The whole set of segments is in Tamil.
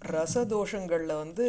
ரசதோஷங்களில் வந்து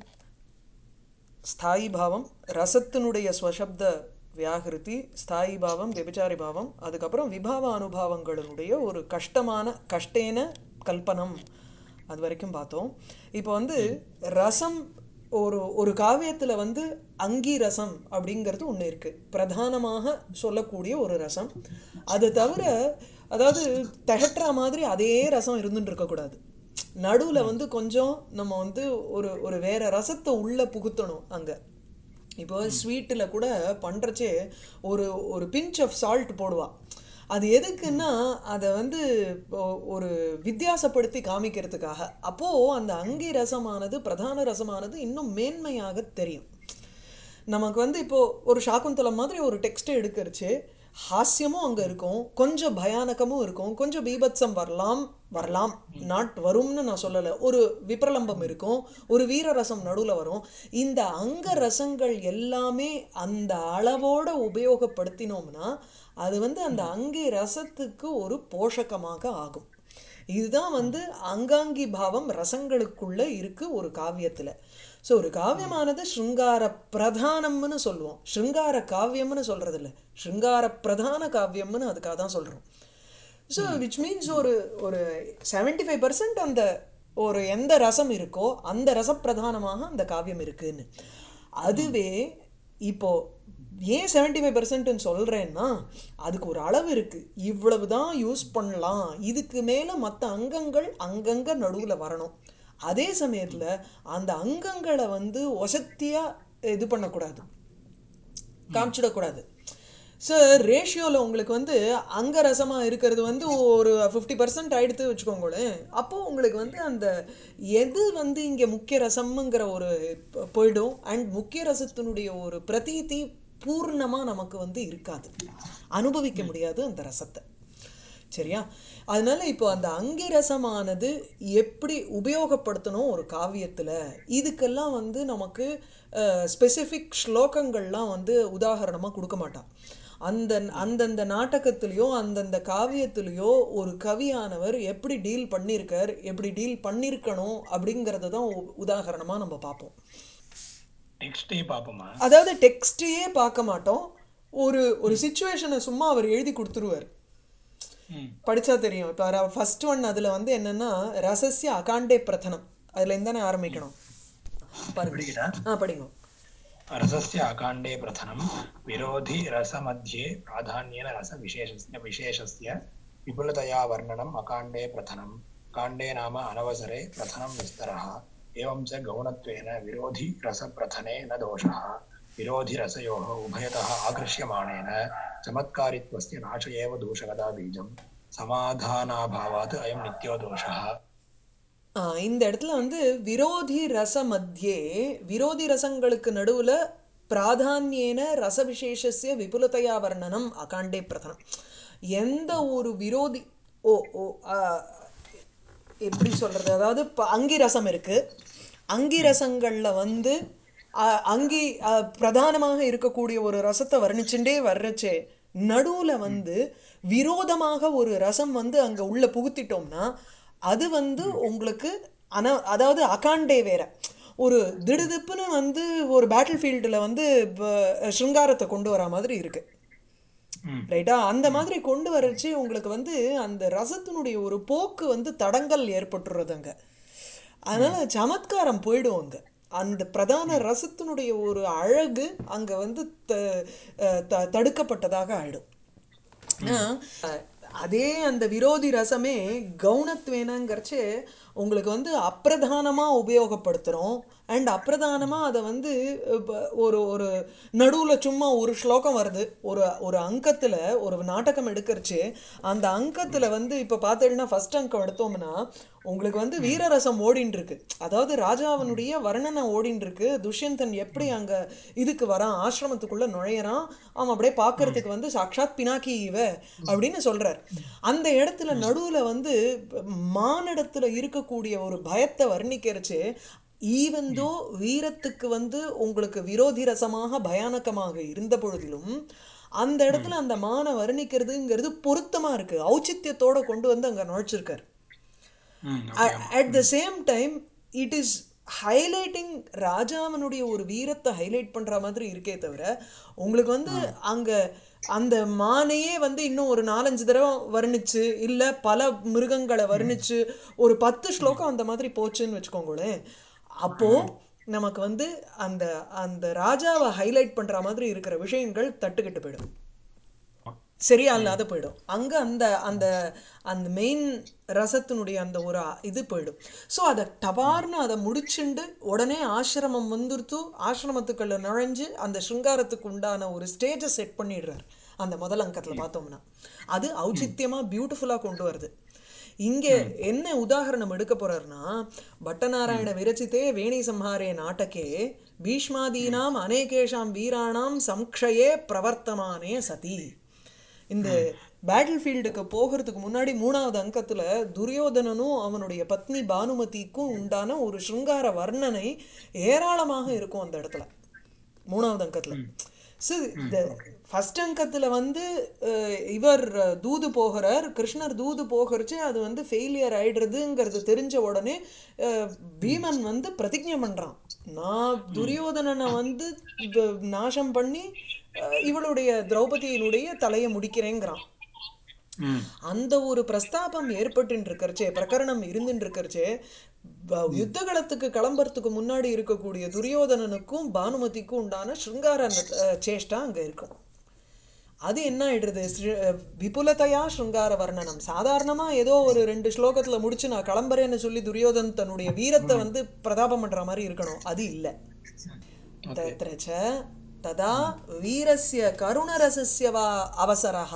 ஸ்தாயி பாவம் ரசத்தினுடைய ஸ்வசப்த வியாகிருதி ஸ்தாயி பாவம் விபச்சாரி பாவம் அதுக்கப்புறம் விபாவ அனுபாவங்களினுடைய ஒரு கஷ்டமான கஷ்டேன கல்பனம் அது வரைக்கும் பார்த்தோம் இப்போ வந்து ரசம் ஒரு ஒரு காவியத்தில் வந்து அங்கி ரசம் அப்படிங்கிறது ஒன்று இருக்குது பிரதானமாக சொல்லக்கூடிய ஒரு ரசம் அது தவிர அதாவது திகட்டுற மாதிரி அதே ரசம் இருந்துட்டு இருக்கக்கூடாது நடுவில் வந்து கொஞ்சம் நம்ம வந்து ஒரு ஒரு வேற ரசத்தை உள்ளே புகுத்தணும் அங்கே இப்போ ஸ்வீட்டில் கூட பண்ணுறச்சே ஒரு ஒரு பிஞ்ச் ஆஃப் சால்ட் போடுவா அது எதுக்குன்னா அதை வந்து ஒ- ஒரு வித்தியாசப்படுத்தி காமிக்கிறதுக்காக அப்போது அந்த அங்கி ரசமானது பிரதான ரசமானது இன்னும் மேன்மையாக தெரியும் நமக்கு வந்து இப்போ ஒரு சாக்குந்தலம் மாதிரி ஒரு டெக்ஸ்ட் எடுக்கிறச்சு ஹாஸ்யமும் அங்கே இருக்கும் கொஞ்சம் பயானகமும் இருக்கும் கொஞ்சம் பீபத்சம் வரலாம் வரலாம் நாட் வரும்னு நான் சொல்லலை ஒரு விப்ரலம்பம் இருக்கும் ஒரு வீரரசம் நடுவில் வரும் இந்த அங்க ரசங்கள் எல்லாமே அந்த அளவோட உபயோகப்படுத்தினோம்னா அது வந்து அந்த அங்கி ரசத்துக்கு ஒரு போஷகமாக ஆகும் இதுதான் வந்து அங்காங்கி பாவம் ரசங்களுக்குள்ள இருக்கு ஒரு காவியத்துல ஸோ ஒரு காவியமானது ஸ்ருங்கார பிரதானம்னு சொல்லுவோம் ஸ்ருங்கார காவியம்னு சொல்றது இல்ல ஸ்ருங்கார பிரதான காவியம்னு அதுக்காக தான் சொல்றோம் ஸோ விச் மீன்ஸ் ஒரு ஒரு செவன்டி ஃபைவ் பர்சன்ட் அந்த ஒரு எந்த ரசம் இருக்கோ அந்த ரசப்பிரதானமாக அந்த காவியம் இருக்குன்னு அதுவே இப்போ ஏன் செவன்டி ஃபைவ் பர்சன்ட்னு சொல்கிறேன்னா அதுக்கு ஒரு அளவு இருக்குது இவ்வளவு தான் யூஸ் பண்ணலாம் இதுக்கு மேலே மற்ற அங்கங்கள் அங்கங்க நடுவில் வரணும் அதே சமயத்தில் அந்த அங்கங்களை வந்து ஒசத்தியாக இது பண்ணக்கூடாது காமிச்சிடக்கூடாது சார் ரேஷியோவில் உங்களுக்கு வந்து அங்கரசமாக இருக்கிறது வந்து ஒரு ஃபிஃப்டி பர்சன்ட் ஆயிடுத்து வச்சுக்கோங்களேன் அப்போது உங்களுக்கு வந்து அந்த எது வந்து இங்கே முக்கிய ரசம்ங்கிற ஒரு ப- போயிடும் அண்ட் முக்கிய ரசத்தினுடைய ஒரு பிரதீதி பூர்ணமாக நமக்கு வந்து இருக்காது அனுபவிக்க முடியாது அந்த ரசத்தை சரியா அதனால இப்போ அந்த அங்கிரசமானது எப்படி உபயோகப்படுத்தணும் ஒரு காவியத்தில் இதுக்கெல்லாம் வந்து நமக்கு ஸ்பெசிஃபிக் ஸ்லோகங்கள்லாம் வந்து உதாரணமாக கொடுக்க மாட்டான் அந்த அந்தந்த நாடகத்திலேயோ அந்தந்த காவியத்திலேயோ ஒரு கவியானவர் எப்படி டீல் பண்ணியிருக்கார் எப்படி டீல் பண்ணியிருக்கணும் அப்படிங்கிறத தான் உ- உதாரணமாக நம்ம பார்ப்போம் டெக்ஸ்டே பார்ப்போமா அதாவது டெக்ஸ்டையே பார்க்க மாட்டோம் ஒரு ஒரு சுச்சுவேஷனை சும்மா அவர் எழுதி கொடுத்துருவார் ம் படிச்சா தெரியும் இப்போ ஃபர்ஸ்ட் ஒன் அதில் வந்து என்னன்னா ரசஸ்ய அகாண்டே பிரதனம் அதுல இருந்தானே ஆரம்பிக்கணும் பாருங்க படிக்கிறா ஆ படிங்க रसस्य अकाण्डे प्रथनं विरोधि रसमध्ये प्राधान्येन रसविशेषस्य विशेषस्य विपुलतया वर्णनम् अकाण्डे प्रथनं काण्डे नाम अनवसरे प्रथनं विस्तरः एवं च गौणत्वेन विरोधि रसप्रथने न दोषः विरोधिरसयोः उभयतः आकृष्यमाणेन चमत्कारित्वस्य नाश एव दूषकदा बीजं समाधानाभावात् अयं नित्यो दोषः ஆ, இந்த இடத்துல வந்து விரோதி ரச மத்தியே விரோதி ரசங்களுக்கு நடுவுல பிராதான்யேன ரச விசேஷஸ்ய விபுலதையா வர்ணனம் அகாண்டே பிரதனம் எந்த ஒரு விரோதி ஓ ஓ ஆ, எப்படி சொல்றது அதாவது இப்போ அங்கி ரசம் இருக்கு அங்கி ரசங்கள்ல வந்து அ, அங்கி அ, பிரதானமாக இருக்கக்கூடிய ஒரு ரசத்தை வர்ணிச்சுட்டே வர்றச்சே நடுவுல வந்து விரோதமாக ஒரு ரசம் வந்து அங்க உள்ள புகுத்திட்டோம்னா அது வந்து உங்களுக்கு அன அதாவது அகாண்டே வேற ஒரு திடுதிப்புன்னு வந்து ஒரு பேட்டில் ஃபீல்டில் வந்து ப- சிருங்காரத்தை கொண்டு வர மாதிரி இருக்கு ம் ரைட்டா அந்த மாதிரி கொண்டு வரச்சு உங்களுக்கு வந்து அந்த ரசத்தினுடைய ஒரு போக்கு வந்து தடங்கல் ஏற்பட்டுறது அங்க அதனால சமத்காரம் போயிடும் அங்க அந்த பிரதான ரசத்தினுடைய ஒரு அழகு அங்க வந்து த அஹ் த- தடுக்கப்பட்டதாக ஆயிடும் ஆனா, அதே அந்த விரோதி ரசமே கவுனத்வேனங்கிறச்சு உங்களுக்கு வந்து அப்பிரதானமாக உபயோகப்படுத்துகிறோம் அண்ட் அப்பிரதானமாக அதை வந்து இப்ப ஒரு ஒரு நடுவில் சும்மா ஒரு ஸ்லோகம் வருது ஒரு ஒரு அங்கத்தில் ஒரு நாடகம் எடுக்கிறச்சு அந்த அங்கத்தில் வந்து இப்போ பார்த்தீங்கன்னா ஃபர்ஸ்ட் அங்கம் எடுத்தோம்னா உங்களுக்கு வந்து வீரரசம் ஓடின்னு இருக்கு அதாவது ராஜாவனுடைய வர்ணனை ஓடின்னு இருக்கு துஷ்யந்தன் எப்படி அங்க இதுக்கு வரான் ஆசிரமத்துக்குள்ள நுழையறான் அவன் அப்படியே பார்க்கறதுக்கு வந்து சாக்ஷாத் பினாக்கி இவ அப்படின்னு சொல்றார் அந்த இடத்துல நடுவுல வந்து மானிடத்துல இருக்கக்கூடிய ஒரு பயத்தை வர்ணிக்கிறச்சு ஈவந்தோ வீரத்துக்கு வந்து உங்களுக்கு விரோதி ரசமாக பயானகமாக இருந்த பொழுதிலும் அந்த இடத்துல அந்த மான வர்ணிக்கிறதுங்கிறது பொருத்தமா இருக்கு ஔச்சித்யத்தோட கொண்டு வந்து அங்க நுழைச்சிருக்காரு ம் at the same time it is highlighting ராஜாவனுடைய ஒரு வீரத்தை ஹைலைட் பண்ற மாதிரி இருக்கே தவிர உங்களுக்கு வந்து அங்க அந்த மானையே வந்து இன்னும் ஒரு நாலஞ்சு தடவை வர்ணிச்சு இல்ல பல மிருகங்களை வர்ணிச்சு ஒரு பத்து ஸ்லோகம் அந்த மாதிரி போச்சுன்னு வச்சுக்கோங்களேன் அப்போ நமக்கு வந்து அந்த அந்த ராஜாவை ஹைலைட் பண்ற மாதிரி இருக்கிற விஷயங்கள் தட்டுக்கிட்டு போயிடும் சரியா இல்லாத போயிடும் அங்க அந்த அந்த அந்த மெயின் ரசத்தினுடைய அந்த ஒரு அ- இது போயிடும் ஸோ அதை டபார்னு அதை முடிச்சுண்டு உடனே ஆசிரமம் வந்துருத்து ஆசிரமத்துக்குள்ள நுழைஞ்சு அந்த சிருங்காரத்துக்கு உண்டான ஒரு ஸ்டேஜை செட் பண்ணிடுறார் அந்த முதல் அங்கத்துல பார்த்தோம்னா அது ஔச்சித்யமா பியூட்டிஃபுல்லா கொண்டு வருது இங்க என்ன உதாரணம் எடுக்க போறாருன்னா பட்டநாராயண விரச்சித்தே வேணி சம்ஹாரே நாட்டகே பீஷ்மாதீனாம் அநேகேஷாம் வீராணாம் சம்க்ஷயே பிரவர்த்தமானே சதி இந்த பேட்டில் ஃபீல்டுக்கு போகிறதுக்கு முன்னாடி மூணாவது அங்கத்துல துரியோதனனும் அவனுடைய பத்னி பானுமதிக்கும் உண்டான ஒரு சிருங்கார வர்ணனை ஏராளமாக இருக்கும் அந்த இடத்துல மூணாவது அங்கத்துல சரி இந்த ஃபர்ஸ்ட் அங்கத்துல வந்து அஹ், இவர் அஹ், தூது போகிறார் கிருஷ்ணர் தூது போகிறச்சு அது வந்து ஃபெயிலியர் ஆயிடுறதுங்கிறது தெரிஞ்ச உடனே அஹ், பீமன் வந்து பிரதிஜ்ஞை பண்றான் நான் துரியோதனனை வந்து வ- நாசம் பண்ணி அஹ், இவளுடைய திரௌபதியினுடைய தலையை முடிக்கிறேங்கிறான் ம் அந்த ஒரு பிரஸ்தாபம் ஏற்பட்டு இருக்கறச்சே பிரகரணம் இருந்துட்டு இருக்கறச்சே ப- யுத்த களத்துக்கு கிளம்புறதுக்கு முன்னாடி இருக்கக்கூடிய துரியோதனனுக்கும் பானுமதிக்கும் உண்டான சிருங்கார அஹ், சேஷ்டா அங்க இருக்கும் அது என்ன ஆயிடுறது ஸ்ரீ- அஹ், விபுலதையா சிருங்கார வர்ணனம் சாதாரணமா ஏதோ ஒரு ரெண்டு ஸ்லோகத்துல முடிச்சு நான் கிளம்புறேன்னு சொல்லி துரியோதன் தன்னுடைய வீரத்தை வந்து பிரதாபம் பண்ற மாதிரி இருக்கணும் அது இல்லை तत्र च तदा வீரஸ்ய கருணரசஸ்ய வா அவசரः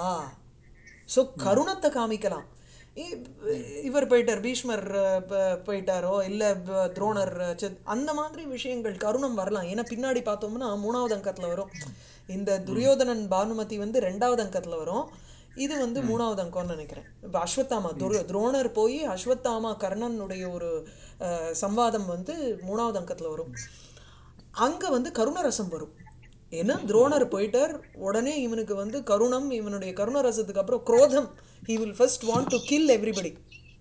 ஸோ கருணத்தை காமிக்கலாம் இ- இவர் போயிட்டார் பீஷ்மர் அஹ், ப- போயிட்டாரோ இல்லை துரோணர் அஹ், செத்- அந்த மாதிரி விஷயங்கள் கருணம் வரலாம் ஏன்னா பின்னாடி பார்த்தோம்னா மூணாவது அங்கத்தில் வரும் இந்த துரியோதனன் பானுமதி வந்து ரெண்டாவது அங்கத்தில் வரும் இது வந்து மூணாவது அங்கம்னு நினைக்கிறேன் இப்போ அஸ்வத்தாமா துரு துரோணர் போய் அஸ்வத்தாமா கர்ணனுடைய ஒரு அஹ், சம்வாதம் வந்து மூணாவது அங்கத்தில் வரும் அங்க வந்து கருணரசம் வரும் ஏன்னா துரோணர் போயிட்டார் உடனே இவனுக்கு வந்து கருணம் இவனுடைய கருணரசத்துக்கு அப்புறம் குரோதம் he will first want to kill everybody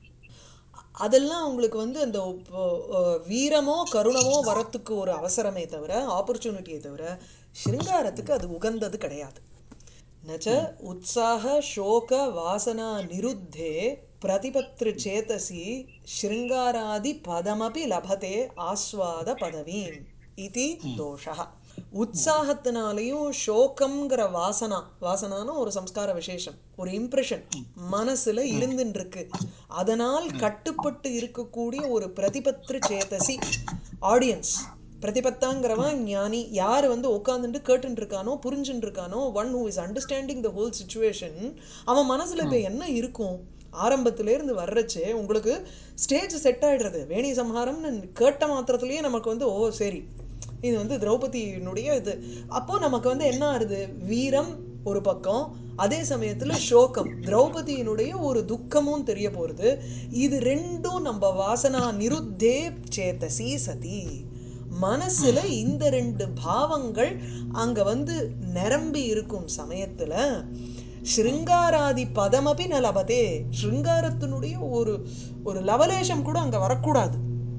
அதெல்லாம் உங்களுக்கு வந்து அந்த ஒ- ஒ- வீரமோ கருணமோ வரத்துக்கு ஒரு அவசரமே தவிர ஆப்பர்ச்சுனிட்டியே தவிர சிருங்காரத்துக்கு அது உகந்தது கிடையாது நச்ச உற்சாக சோக வாசனா நிருத்தே பிரதிபத்ரு சேதசி ஸ்ருங்காராதி பதமபி லபதே ஆஸ்வாத பதவீம் இது தோஷா உற்சாகத்தினாலையும் சோகம்ங்கிற வாசனா வாசனான ஒரு சம்ஸ்கார விசேஷம் ஒரு இம்ப்ரெஷன் மனசுல இருந்துட்டு இருக்கு அதனால் கட்டுப்பட்டு இருக்கக்கூடிய ஒரு பிரதிபத்ரு சேதசி ஆடியன்ஸ் பிரதிபத்தாங்கிறவன் ஞானி யார் வந்து உட்காந்துட்டு கேட்டுட்டு இருக்கானோ புரிஞ்சுட்டு இருக்கானோ one who is understanding the whole situation அவன் மனசுல இப்ப என்ன இருக்கும் ஆரம்பத்துல இருந்து வர்றச்சே உங்களுக்கு ஸ்டேஜ் செட் ஆயிடுறது வேணி சம்ஹாரம்னு கேட்ட மாத்திரத்திலேயே நமக்கு வந்து ஓ சரி இது வந்து திரௌபதியினுடைய இது அப்போ நமக்கு வந்து என்ன ஆறுது வீரம் ஒரு பக்கம் அதே சமயத்துல சோகம் திரௌபதியினுடைய ஒரு துக்கமும் தெரிய போறது இது ரெண்டும் நம்ம வாசனா நிருத்தே சேத்தசி சதி மனசுல இந்த ரெண்டு பாவங்கள் அங்க வந்து நிரம்பி இருக்கும் சமயத்துல ஸ்ருங்காராதி பதமபி ந லபதே ஸ்ருங்காரத்தினுடைய ஒரு ஒரு லவலேஷம் கூட அங்க வரக்கூடாது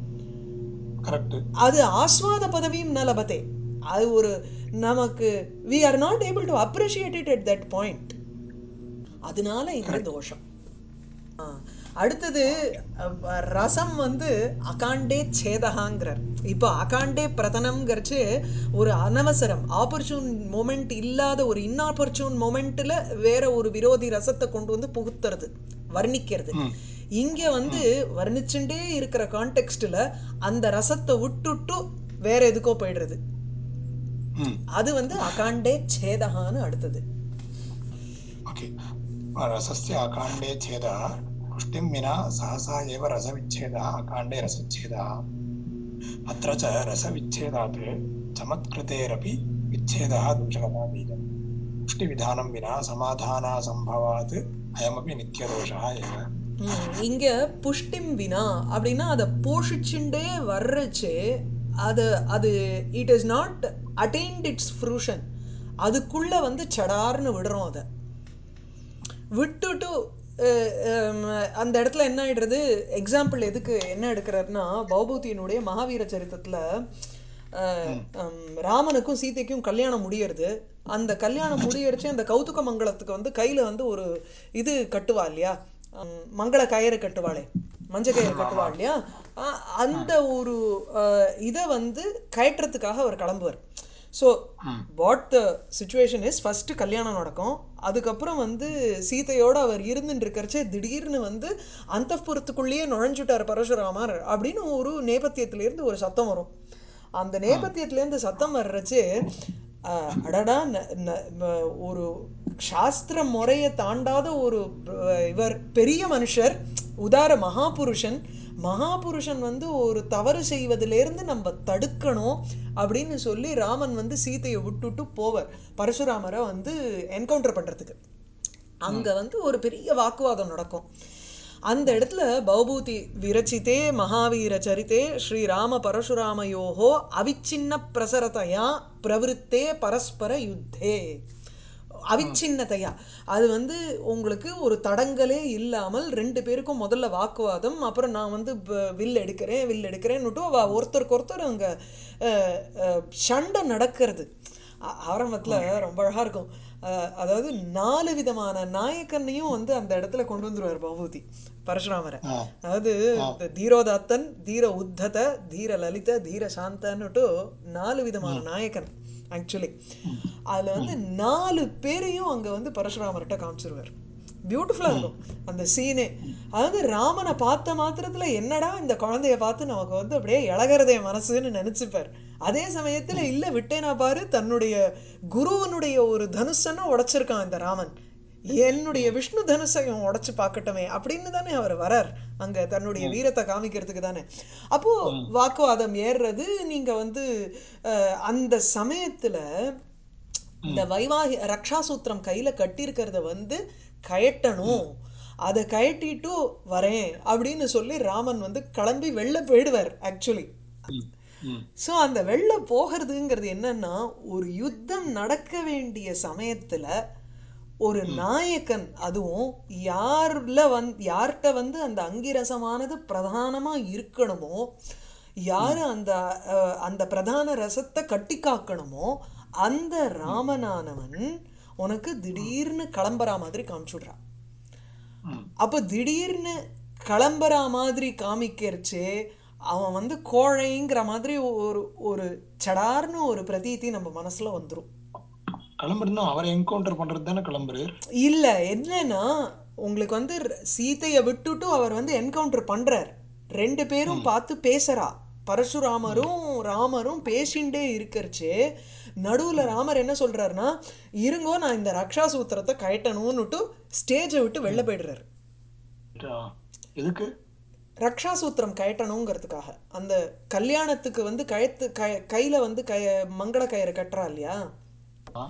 கரெக்ட் அது ஆஸ்வாத பதவியும் ந லபதே அது ஒரு நமக்கு we are not able to appreciate it at that point அதனால இந்த தோஷம் ஆ, அடுத்தது அஹ், ரசம் வந்து அகாண்டே சேதகாங்கிறார் இப்போ அகாண்டே பிரதனம்ங்கிறச்சு ஒரு அனவசரம் ஆப்பர்ச்சூன் மொமெண்ட் இல்லாத ஒரு இன்ஆப்பர்ச்சூன் மொமெண்ட்ல வேற ஒரு விரோதி ரசத்தை கொண்டு வந்து புகுத்துறது வர்ணிக்கிறது இங்க வந்து வர்ணிச்சுட்டே இருக்கிற கான்டெக்ஸ்ட்ல அந்த ரசத்தை விட்டுட்டு வேற எதுக்கோ போயிடுறது ம் அது வந்து அகாண்டே சேதகான்னு அடுத்தது ओके रसस्य अकाण्डे छेदः पुष्टिं विना सहसा एव रसविच्छेदः अकाण्डे रसच्छेदः अत्र च रसविच्छेदात् चमत्कृतेरपि विच्छेदः दोषकता बीजम् पुष्टिविधानं विना समाधानासम्भवात् अयमपि नित्यदोषः एव ம், இங்க புஷ்டிம் வினா அப்படின்னா அதை போஷிச்சுண்டே வர்றச்சு அது அது it is not attained it's fruition அதுக்குள்ள வந்து சடார்னு விடுறோம் அதை விட்டுட்டு அஹ், ஹம், அந்த இடத்துல என்ன ஆயிடுறது எக்ஸாம்பிள் எதுக்கு என்ன எடுக்கிறாருன்னா பௌபூதியினுடைய மகாவீர சரித்திரத்துல அஹ், ஹம், ராமனுக்கும் சீதைக்கும் கல்யாணம் முடியறது அந்த கல்யாணம் முடியறச்சு அந்த கௌதுக மங்களத்துக்கு வந்து கையில வந்து ஒரு இது கட்டுவா இல்லையா ஹம், மங்கள கயிறு கட்டுவாளே மஞ்ச கயிறு கட்டுவா இல்லையா அ- அந்த ஒரு இதை வந்து கயற்றத்துக்காக அவர் கிளம்புவார் so what the situation is first கல்யாணம் நடக்கும் அதுக்கப்புறம் வந்து சீதையோட அவர் இருந்துட்டு இருக்கிறச்சே திடீர்னு வந்து அந்தப்புறத்துக்குள்ளேயே நுழைஞ்சுட்டார் பரசுராமர் அப்படின்னு ஒரு நேபத்தியத்திலேருந்து ஒரு சத்தம் வரும் அந்த நேபத்தியத்திலேருந்து சத்தம் வர்றச்சு அஹ், அடடா ந- ந- ம- ஒரு சாஸ்திர முறையை தாண்டாத ஒரு அஹ், இவர் பெரிய மனுஷர் உதார மகாபுருஷன் மகாபுருஷன் வந்து ஒரு தவறு செய்வதிலிருந்து நம்ம தடுக்கணும் அப்படின்னு சொல்லி ராமன் வந்து சீதையை விட்டுட்டு போவார் பரசுராமரை வந்து என்கவுண்டர் பண்றதுக்கு அங்க வந்து ஒரு பெரிய வாக்குவாதம் நடக்கும் அந்த இடத்துல பௌபூதி விரச்சிதே மகாவீர சரிதே ஸ்ரீராம பரசுராமயோகோ அவிச்சின்ன பிரசரதையா பிரவருத்தே பரஸ்பர யுத்தே அவிச்சின்னதையா அது வந்து உங்களுக்கு ஒரு தடங்கலே இல்லாமல் ரெண்டு பேருக்கும் முதல்ல வாக்குவாதம் அப்புறம் நான் வந்து ப- வில் எடுக்கிறேன் வில் எடுக்கிறேன்னுட்டு அவ ஒருத்தருக்கு ஒருத்தர் அங்க அஹ், அஹ், சண்டை நடக்கிறது ஆ- ஆரம்பத்துல ரொம்ப அழகா இருக்கும் அஹ், அதாவது நாலு விதமான நாயக்கனையும் வந்து அந்த இடத்துல கொண்டு வந்துருவார் பகவதி பரசுராமரை ஆ அதாவது இந்த தீரோதாத்தன் தீர உத்தத தீர லலித தீர சாந்தன்னுட்டு நாலு விதமான நாயக்கன் ஆக்சுவலி அதுல வந்து நாலு பேரையும் அங்க வந்து பரசுராமர்கிட்ட காமிச்சிருவார் பியூட்டிஃபுல்லா இருக்கும் அந்த சீனே அதாவது ராமனை பார்த்த மாத்திரத்துல என்னடா இந்த குழந்தைய பார்த்து நமக்கு வந்து அப்படியே இழகிறதே மனசுன்னு நினைச்சுப்பார் அதே சமயத்துல இல்ல விட்டேனா பாரு தன்னுடைய குருவனுடைய ஒரு தனுஷனை உடைச்சிருக்கான் இந்த ராமன் என்னுடைய விஷ்ணு தனுஷையும் உடைச்சு பார்க்கட்டுமே அப்படின்னு தானே அவர் வரார் அங்க தன்னுடைய வீரத்தை காமிக்கிறதுக்கு தானே அப்போ வாக்குவாதம் ஏறுறது நீங்க வந்து அஹ், அந்த சமயத்துல இந்த வைவாகி ரக்ஷாசூத்திரம் கையில கட்டியிருக்கிறத வந்து கயட்டணும் அதை கயட்டிட்டு வரேன் அப்படின்னு சொல்லி ராமன் வந்து கிளம்பி வெளில போயிடுவார் ஆக்சுவலி ம் ம் ஸோ அந்த வெளில போகிறதுங்கிறது என்னன்னா ஒரு யுத்தம் நடக்க வேண்டிய சமயத்துல ஒரு நாயக்கன் அதுவும் யார்ல வந் யார்கிட்ட வந்து அந்த அங்கிரசமானது பிரதானமா இருக்கணுமோ யாரு அந்த அஹ், அந்த பிரதான ரசத்தை கட்டி காக்கணுமோ அந்த ராமனானவன் உனக்கு திடீர்னு கிளம்புறா மாதிரி காமிச்சுடுறான் ம் அப்போ திடீர்னு கிளம்புற மாதிரி காமிக்கிறச்சே அவன் வந்து கோழைங்கிற மாதிரி ஒரு ஒரு சடார்னு ஒரு பிரதீதி நம்ம மனசுல வந்துரும் கிளம்புறதுன்னா அவரை என்கவுண்டர் பண்றது தானே கிளம்புறாரு இல்ல என்னன்னா உங்களுக்கு வந்து ர- சீதையை விட்டுட்டு அவர் வந்து என்கவுண்டர் பண்றார் ரெண்டு பேரும் பார்த்து பேசுறா பரசுராமரும் ராமரும் பேசிண்டே இருக்கறச்சே நடுவுல ராமர் என்ன சொல்றாருன்னா இருங்கோ நான் இந்த ரக்ஷா சூத்திரத்தை கயட்டணும்னுட்டு ஸ்டேஜை விட்டு வெளில போயிடுறாரு ஆ. எதுக்கு ரக்ஷா சூத்திரம் கயட்டணுங்கிறதுக்காக அந்த கல்யாணத்துக்கு வந்து கயத்து கய கையில வந்து கய மங்கள கயிறு கட்டுறா இல்லையா ஆ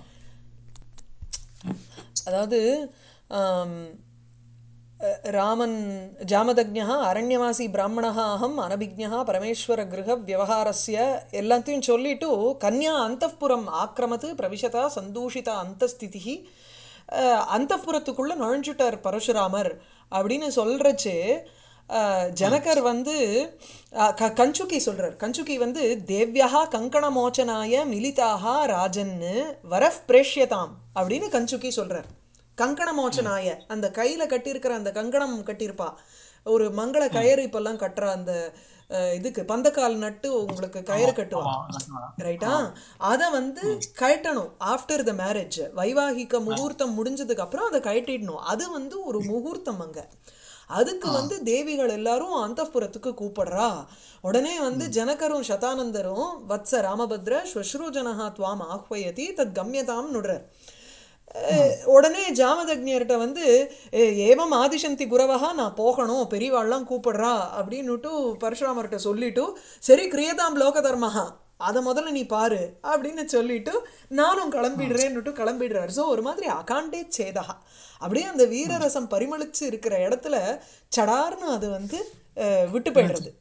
அதாவது ஆம், அஹ், ராமன் ஜாமதக்ஞா அரண்யவாசி பிராமணः அகம் அனபிஜ்ஞா பரமேஸ்வர கிரக விவகாரஸ்ய எல்லாத்தையும் சொல்லிட்டு கன்யா அந்தப்புறம் ஆக்கிரமத்து பிரவிசதா சந்தூஷிதா அந்தஸ்திதி அந்தப்புறத்துக்குள்ள நுழைஞ்சுட்டார் பரசுராமர் அப்படின்னு சொல்றச்சு அஹ், ஜனகர் வந்து அஹ், க- கஞ்சுகி சொல்றார் கஞ்சுகி வந்து தேவ்யா கங்கண மோச்சனாய மிலிதாக ராஜன்னு வரஃப் பிரேஷ்யதாம் அப்படின்னு கஞ்சுகி சொல்றார் கங்கண மோச்சனாய அந்த கையில கட்டியிருக்கிற அந்த கங்கணம் கட்டியிருப்பா ஒரு மங்கள கயிறு இப்பெல்லாம் கட்டுற அந்த அஹ், இதுக்கு பந்தக்கால் நட்டு உங்களுக்கு கயிறு கட்டுவா ஆமா. ரைட்டா அதை வந்து கழட்டணும் ஆஃப்டர் த மேரேஜ் வைவாகிக முகூர்த்தம் முடிஞ்சதுக்கு அப்புறம் அதை கழட்டிடணும் அது வந்து ஒரு முகூர்த்தம் அங்க அதுக்கு வந்து தேவிகள் எல்லாரும் அந்தப்புறத்துக்கு கூப்பிடுறா உடனே வந்து ஜனகரும் சதானந்தரும் வத்ச ராமபத்ர ஸ்வஸ்ருஜனஹா துவாம் ஆஹ்வயதி தத் கம்யதாம் நுடுறார் அஹ் உடனே ஜாமதக்ஞர்கிட்ட வந்து "ஏ- ஏவம் ஆதிசந்தி குரவஹா நான் போகணும் பெரியவாள்லாம் கூப்பிடுறா அப்படின்னுட்டு பரசுராமர்கிட்ட சொல்லிட்டு சரி கிரியதாம் லோக தர்மஹா அதை முதல்ல நீ பாரு அப்படின்னு சொல்லிட்டு நானும் கிளம்பிடுறேன்னுட்டு கிளம்பிடுறாரு ஸோ ஒரு மாதிரி அகாண்டே சேதகா அப்படியே அந்த வீரரசம் பரிமளிச்சு இருக்கிற இடத்துல சடார்னு அது வந்து அஹ், விட்டு போயிடுறது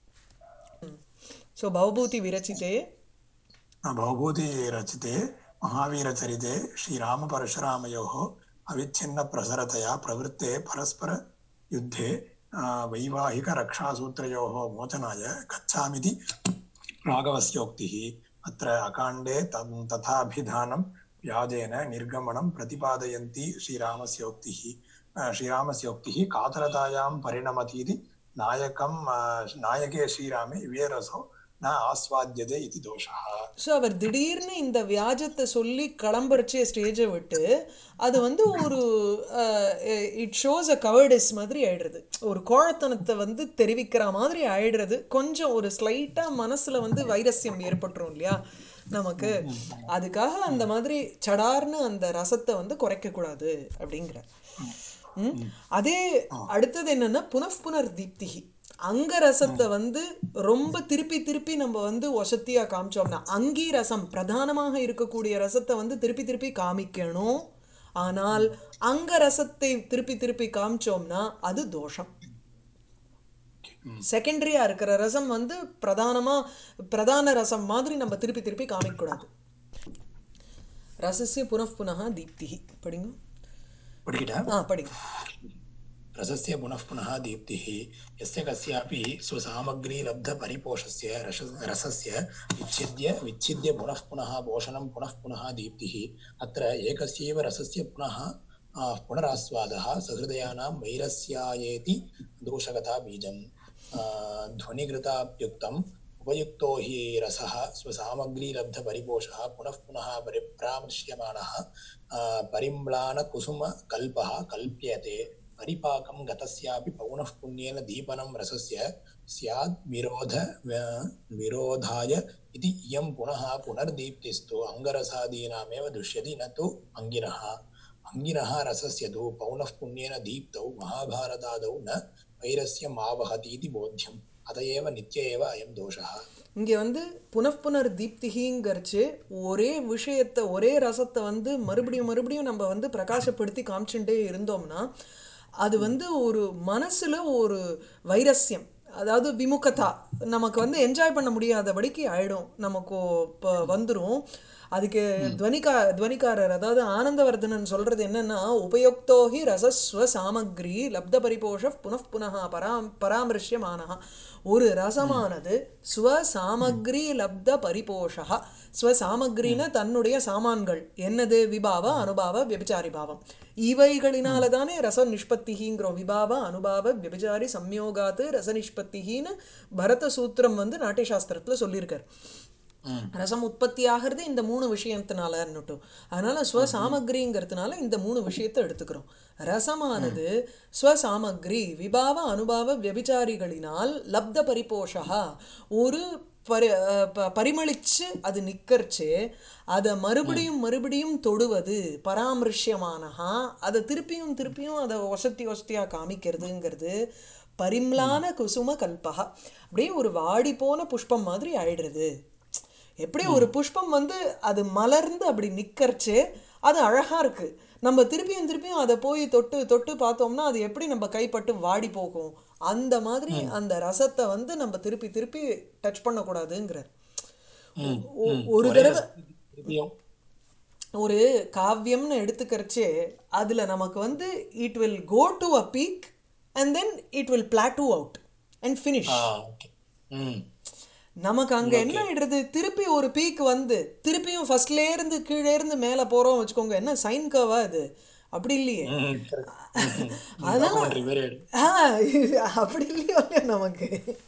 ஸோ பவபூதி விரச்சித்தே भवभूति रचिते महावीरचरिते श्रीरामपरशुरामयोः अविच्छिन्नप्रसरतया प्रवृत्ते परस्परयुद्धे आ, वैवाहिकरक्षासूत्रयोः मोचनाय गच्छामिति राघवस्योक्तिः अत्र अकाण्डे तं- तथाभिधानं व्याजेन निर्गमनं प्रतिपादयन्ती श्रीरामस्योक्तिः आ, श्रीरामस्योक्तिः कातरतायां परिणमतीति नायकं आ, नायके श्रीरामे विवेरसो न आस्वाद्यते इति दोषः ஸோ அவர் திடீர்னு இந்த வியாஜத்தை சொல்லி கிளம்புறச்சே ஸ்டேஜை விட்டு அது வந்து ஒரு இட் ஷோஸ் அ கவர்டிஸ் மாதிரி ஆயிடுறது ஒரு கோழத்தனத்தை வந்து தெரிவிக்கிற மாதிரி ஆயிடுறது கொஞ்சம் ஒரு ஸ்லைட்டாக மனசில் வந்து வைரஸ்யம் ஏற்பட்டுரும் இல்லையா நமக்கு அதுக்காக அந்த மாதிரி சடார்னு அந்த ரசத்தை வந்து குறைக்கக்கூடாது அப்படிங்கிற ம்? அதே அடுத்தது என்னன்னா புனః புனர் தீப்திகி அங்க ரசத்தை வந்து ரொம்ப திருப்பி திருப்பி நம்ம வந்து ஒசத்தியா காமிச்சோம்னா அங்கி ரசம் பிரதானமாக இருக்கக்கூடிய ரசத்தை வந்து திருப்பி திருப்பி காமிக்கணும் ஆனால் அங்க ரசத்தை திருப்பி திருப்பி காமிச்சோம்னா அது தோஷம் செகண்டரியா இருக்கிற ரசம் வந்து பிரதானமா பிரதான ரசம் மாதிரி நம்ம திருப்பி திருப்பி காமிக்கக்கூடாது ரசஸ்ய புனః புனः தீப்திகி படிங்க படிக்கிட்டா ஆ படிங்க रसस्य पुनः पुनः दीप्तिः यस्य कस्यापि स्वसामग्रीलब्धपरिपोषस्य रस रसस्य विच्छिद्य विच्छिद्य पुनः पुनः पोषणं पुनः पुनः दीप्तिः अत्र एकस्यैव रसस्य पुनः आ, पुनरास्वादः सहृदयानां वैरस्यायेति दोषगता बीजम् आ, ध्वनिकृताप्युक्तम् उपयुक्तो हि रसः स्वसामग्रीलब्धपरिपोषः पुनः पुनः परिप्रामृश्यमाणः आ, परिम्लानकुसुमकल्पः कल्प्यते परिपाकं गतस्यापि पौनः पुण्येन दीपनं रसस्य स्याद् विरोध विरोधाय इति इयं पुनः पुनर्दीप्तिस्तु अङ्गरसादीनामेव दृश्यति न तु अङ्गिनः अङ्गिनः रसस्य तु पौनः पुण्येन दीप्तौ महाभारतादौ न वैरस्यमावहतीति बोध्यम् अत एव नित्य एव अयं दोषः இங்கே வந்து புனఃப்புனர் தீப்திகிங்கிறச்சு ஒரே விஷயத்தை ஒரே ரசத்தை வந்து மறுபடியும் மறுபடியும் நம்ம வந்து பிரகாசப்படுத்தி காமிச்சுட்டே இருந்தோம்னா அது வந்து ஒரு மனசுல ஒரு வைரஸ்யம் அதாவது விமுகதா நமக்கு வந்து என்ஜாய் பண்ண முடியாதபடிக்கு ஆயிடும் நமக்கு இப்போ வந்துடும் அதுக்கு துவனிகா துவனிகாரர் அதாவது ஆனந்தவர்தனன் சொல்றது என்னன்னா உபயுக்தோஹி ரசஸ்வ சாமக்ரி லப்த பரிபோஷ புனః புனः பராம் பராமரிஷ்யமானஹா ஒரு ரசமானது ஸ்வ சாமக்ரி லப்த பரிபோஷா ஸ்வ சாமக்ரின தன்னுடைய சாமான்கள் என்னது விபாவ அனுபாவ விபச்சாரி பாவம் இவைகளினால தானே ரச நிஷ்பத்திங்கிறோம் விபாவ அனுபாவ விபச்சாரி சம்யோகாத்து ரச நிஷ்பத்திகின்னு பரத சூத்திரம் வந்து நாட்டியசாஸ்திரத்துல சொல்லியிருக்கார் ரசம் உற்பத்தி ஆகிறது இந்த மூணு விஷயத்தினாலன்னுட்டு அதனால ஸ்வசாமக்ரிங்கிறதுனால இந்த மூணு விஷயத்தை எடுத்துக்கிறோம் ரசமானது ஸ்வசாமக்ரி விபாவ அனுபாவ வியபிச்சாரிகளினால் லப்த பரிபோஷா ஒரு பரி அஹ் ப- பரிமளிச்சு அது நிக்கர்ச்சு அதை மறுபடியும் மறுபடியும் தொடுவது பராமரிஷ்யமானஹா அதை திருப்பியும் திருப்பியும் அதை ஒசத்தி ஒசத்தியா காமிக்கிறதுங்கிறது பரிம்லான குசும கல்பகா அப்படியே ஒரு வாடி போன புஷ்பம் மாதிரி ஆயிடுறது எப்படி ஒரு புஷ்பம் வந்து அது மலர்ந்து அப்படி நிக்கர்ச்சு அது அழகா இருக்கு நம்ம திருப்பியும் திருப்பியும் அதை போய் தொட்டு தொட்டு பார்த்தோம்னா அது எப்படி நம்ம கைப்பட்டு வாடி போகும் அந்த மாதிரி அந்த ரசத்தை வந்து நம்ம திருப்பி திருப்பி டச் பண்ணக்கூடாதுங்கிறார் ஒ- ஒரு தடவை திருப்பியும் ஒரு காவியம்னு எடுத்துக்கிறச்சே அதுல நமக்கு வந்து it will go to a peak and then it will plateau out and finish ah okay ம் நமக்கு அங்க என்ன ஆயிடுறது திருப்பி ஒரு பீக் வந்து திருப்பியும் ஃபர்ஸ்ட்ல இருந்து கீழே இருந்து மேல போறோம் வச்சுக்கோங்க என்ன சைன் கர்வா இது அப்படி இல்லையே ம் correct. ம், ம். அதனால documentary மாதிரி ஆயிடும். ஆ, அப்படி இல்லையோ இல்லையோ நமக்கு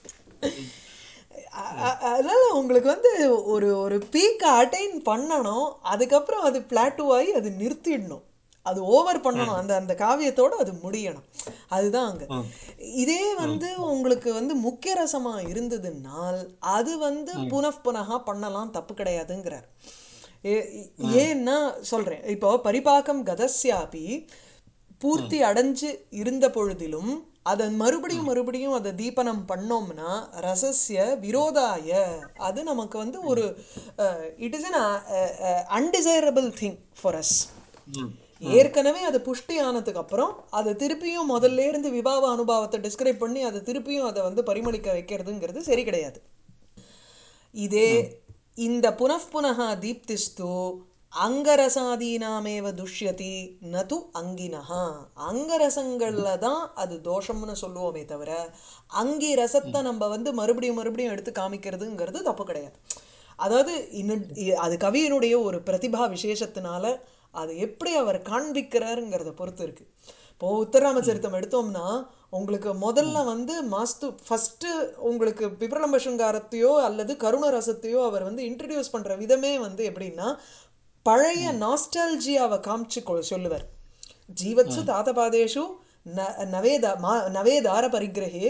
அ- அ- அதனால உங்களுக்கு வந்து ஒரு ஒரு பீக்கை அட்டைன் பண்ணணும் அதுக்கப்புறம் அது பிளாட்டூ ஆகி அது நிறுத்திடணும் அது ஓவர் பண்ணணும் அந்த அந்த காவியத்தோட அது முடியணும் அதுதான் அங்க இதே வந்து உங்களுக்கு வந்து முக்கிய ரசமா இருந்ததுனால் அது வந்து புனః புனகா பண்ணலாம் தப்பு கிடையாதுங்கிறார் ஏ- ஏன்னா சொல்றேன் இப்போ பரிபாக்கம் கதஸ்யாபி பூர்த்தி அடைஞ்சு இருந்த பொழுதிலும் அதை மறுபடியும் மறுபடியும் அதை தீபனம் பண்ணோம்னா ரசஸ்ய விரோதாய அது நமக்கு வந்து ஒரு it is an undesirable thing for us ம் ஏற்கனவே அது புஷ்டி ஆனதுக்கு அப்புறம் அதை திருப்பியும் முதல்ல இருந்து விபாவ அனுபவத்தை டிஸ்கிரைப் பண்ணி அதை திருப்பியும் அதை வந்து பரிமளிக்க வைக்கிறதுங்கிறது சரி கிடையாது இதே இந்த புனః புனः தீப்திஸ்து அங்கரசாதீனாமேவ துஷ்யதி நது அங்கினஹா அங்கரசங்கள்ல தான் அது தோஷம்னு சொல்லுவோமே தவிர அங்கி ரசத்தை நம்ம வந்து மறுபடியும் மறுபடியும் எடுத்து காமிக்கிறதுங்கிறது தப்பு கிடையாது அதாவது இன்னும் இ- அது கவியினுடைய ஒரு பிரதிபா விசேஷத்தினால அது எப்படி அவர் காண்பிக்கிறாருங்கிறத பொறுத்து இருக்கு இப்போ உத்தராமச்சரித்தம் எடுத்தோம்னா உங்களுக்கு முதல்ல வந்து மாஸ்து ஃபர்ஸ்ட் உங்களுக்கு விப்ரலம்ப சிருங்காரத்தையோ அல்லது கருண ரசத்தையோ அவர் வந்து இன்ட்ரடியூஸ் பண்ற விதமே வந்து எப்படின்னா பழைய நாஸ்டால்ஜியாவை காமிச்சு கொ- சொல்லுவார் ஜீவத்சு தாத்தபாதேஷு ந நவேத மா நவேதார பரிகிரகே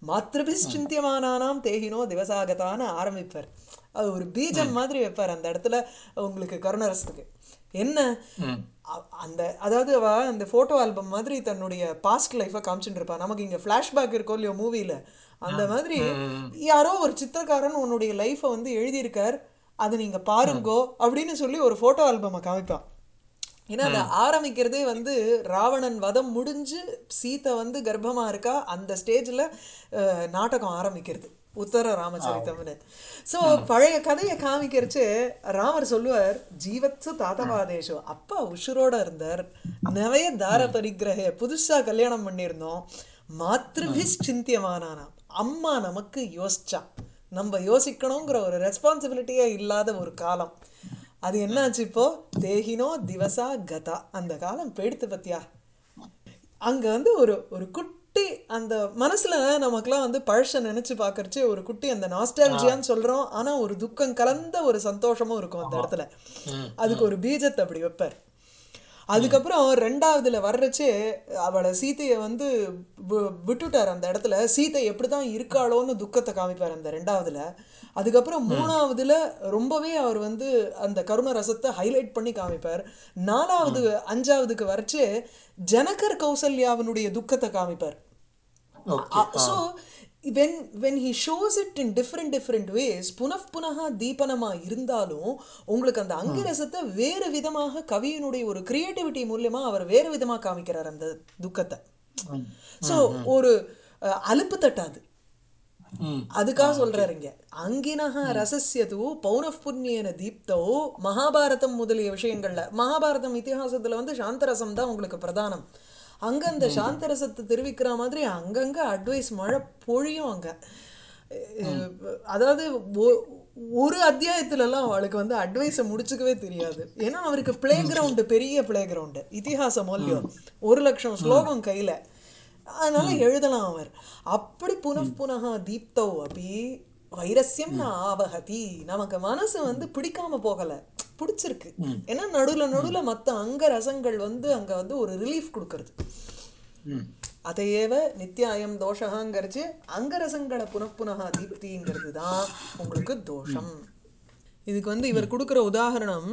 மாத்திருபிச்சிந்தியமானானாம் தேகினோ திவசாகத்தான்னு ஆரம்பிப்பார் அது ஒரு பீஜம் மாதிரி வைப்பார் அந்த இடத்துல உங்களுக்கு கருணரசத்துக்கு என்ன அ- அந்த அதாவது அவ அந்த ஃபோட்டோ ஆல்பம் மாதிரி தன்னுடைய பாஸ்ட் லைஃப்பை காமிச்சுட்டு இருப்பா நமக்கு இங்கே ஃப்ளாஷ்பேக் இருக்கோ இல்லையோ மூவியில் அந்த மாதிரி யாரோ ஒரு சித்திரக்காரன் உன்னுடைய லைஃப்பை வந்து எழுதியிருக்கார் அது நீங்கள் பாருங்கோ அப்படின்னு சொல்லி ஒரு ஃபோட்டோ ஆல்பமை காமிப்பான் ஏன்னா அதை ஆரம்பிக்கிறதே வந்து ராவணன் வதம் முடிஞ்சு சீதை வந்து கர்ப்பமா இருக்கா அந்த ஸ்டேஜில் நாடகம் ஆரம்பிக்கிறது உத்தர ராமச்சரித்தம்னு ஸோ பழைய கதையை காமிக்கிறச்சு ராமர் சொல்லுவார் ஜீவத்சு தாத்தவாதேஷு அப்பா உஷுரோட இருந்தார் நிறைய தார பரிகிரக புதுசா கல்யாணம் பண்ணியிருந்தோம் மாத்ருபிஸ் சிந்தியமானானாம் அம்மா நமக்கு யோசிச்சா நம்ம யோசிக்கணுங்கிற ஒரு ரெஸ்பான்சிபிலிட்டியே இல்லாத ஒரு காலம் அது என்னாச்சு இப்போ தேகினோ திவசா கதா அந்த காலம் போயிடுத்து பத்தியா அங்க வந்து ஒரு ஒரு குட்டி அந்த மனசுல நமக்குலாம் வந்து பழச நினைச்சு பார்க்கறச்சு ஒரு குட்டி அந்த நாஸ்டாலஜியான்னு சொல்றோம் ஆனா ஒரு துக்கம் கலந்த ஒரு சந்தோஷமும் இருக்கும் அந்த இடத்துல அதுக்கு ஒரு பீஜத்தை அப்படி வைப்பார் அதுக்கப்புறம் ரெண்டாவதுல வர்றச்சு அவளை சீதையை வந்து வி- விட்டுட்டார் அந்த இடத்துல சீதை எப்படிதான் இருக்காளோன்னு துக்கத்தை காமிப்பார் அந்த ரெண்டாவதுல அதுக்கப்புறம் மூணாவதுல ரொம்பவே அவர் வந்து அந்த கருண ரசத்தை ஹைலைட் பண்ணி காமிப்பார் நாலாவது அஞ்சாவதுக்கு வரைச்சு ஜனகர் கௌசல்யாவினுடைய துக்கத்தை காமிப்பார் okay so when when he shows it in different different ways புனః புனக தீபனமா இருந்தாலும் உங்களுக்கு அந்த அங்கிரசத்தை வேறு விதமாக கவியினுடைய ஒரு கிரியேட்டிவிட்டி மூலியமா அவர் வேறு விதமா காமிக்கிறார் அந்த துக்கத்தை ஸோ ஒரு அஹ், அலுப்பு தட்டாது ம் அதுக்காக சொல்றாரு இங்க அங்கினஹ ரசஸ்யது பௌனః புண்ணியன தீப்தோ மகாபாரதம் முதலிய விஷயங்கள்ல மகாபாரதம் இதிகாசத்துல வந்து சாந்தரசம் தான் உங்களுக்கு பிரதானம் அங்க அந்த சாந்தரசத்தை தெரிவிக்கிற மாதிரி அங்கங்க அட்வைஸ் மழை பொழியும் அங்க அஹ் அதாவது ஒ- ஒரு அத்தியாயத்துலலாம் அவளுக்கு வந்து அட்வைஸை முடிச்சுக்கவே தெரியாது ஏன்னா அவருக்கு பிளே கிரவுண்டு பெரிய பிளே கிரவுண்டு இதிகாச மூல்யம் ஒரு லட்சம் ஸ்லோகம் கையில அதனால எழுதலாம் அவர் அப்படி புனః புனக தீப்தோ அப்படி வைரஸ்யம் ந ஆவகதி நமக்கு மனசு வந்து பிடிக்காம போகல பிடிச்சிருக்கு ஏன்னா நடுவுல நடுவுல மத்த அங்க ரசங்கள் வந்து அங்க வந்து ஒரு ரிலீஃப் கொடுக்கறது ம் அதையேவ நித்தியாயம் தோஷகாங்கிறச்சு அங்கரசங்களை புனப்புனகா தீப்திங்கிறது தான் உங்களுக்கு தோஷம் இதுக்கு வந்து இவர் கொடுக்குற உதாரணம்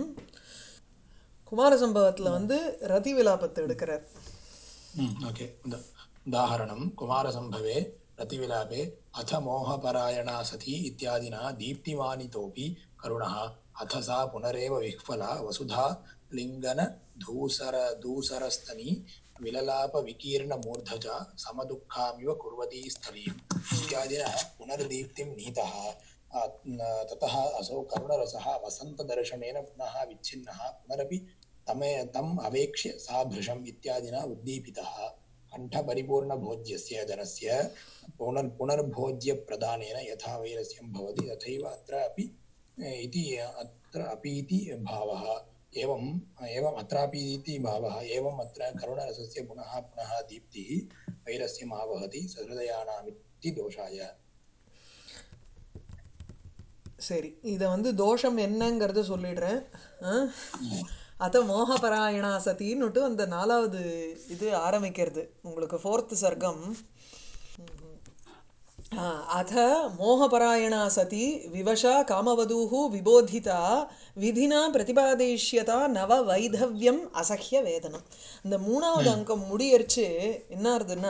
குமார சம்பவத்துல வந்து ரதி விலாபத்தை எடுக்கிறார் ம் ஓके उदा उदाहरणं कुमारसम्भवे रतिविलापे अथ मोहपरायणा सती इत्यादिना दीप्तिमानितोऽपि करुणः अथ सा पुनरेव विह्वला वसुधा लिङ्गनधूसर दूसरस्तनी विललापविकीर्णमूर्धजा समदुःखामिव कुर्वती स्थलीम् इत्यादिना पुनर्दीप्तिं नीतः आ, न- ततः असौ करुणरसः वसन्तदर्शनेन पुनः विच्छिन्नः पुनरपि तमे तम् अवेक्ष्य सा भृशम् इत्यादिना उद्दीपितः कण्ठपरिपूर्णभोज्यस्य जनस्य पुनर् पुनर्भोज्यप्रदानेन यथा वैरस्यं भवति तथैव अत्र अपि ए, इति अत्र अपीति भावः एवम् एवम् अत्रापि इति भावः एवम् अत्र करुणरसस्य पुनः पुनः दीप्तिः वैरस्यम् आवहति सहृदयानामिति दोषाय சரி இதை வந்து தோஷம் என்னங்கிறத சொல்லிடுறேன் ஆ? அத மோகபராயணா சதின்னுட்டு அந்த நாலாவது இது ஆரம்பிக்கிறது உங்களுக்கு ஃபோர்த் சர்க்கம் ஆ, அத மோகபராயணா சதி விவஷா காமவதூஹு விபோதிதா விதினா பிரதிபாதயிஷ்யதா நவ வைதவ்யம் அசஹ்ய வேதனம் இந்த மூணாவது அங்கம் முடியரிச்சு என்ன ஆகுதுன்னா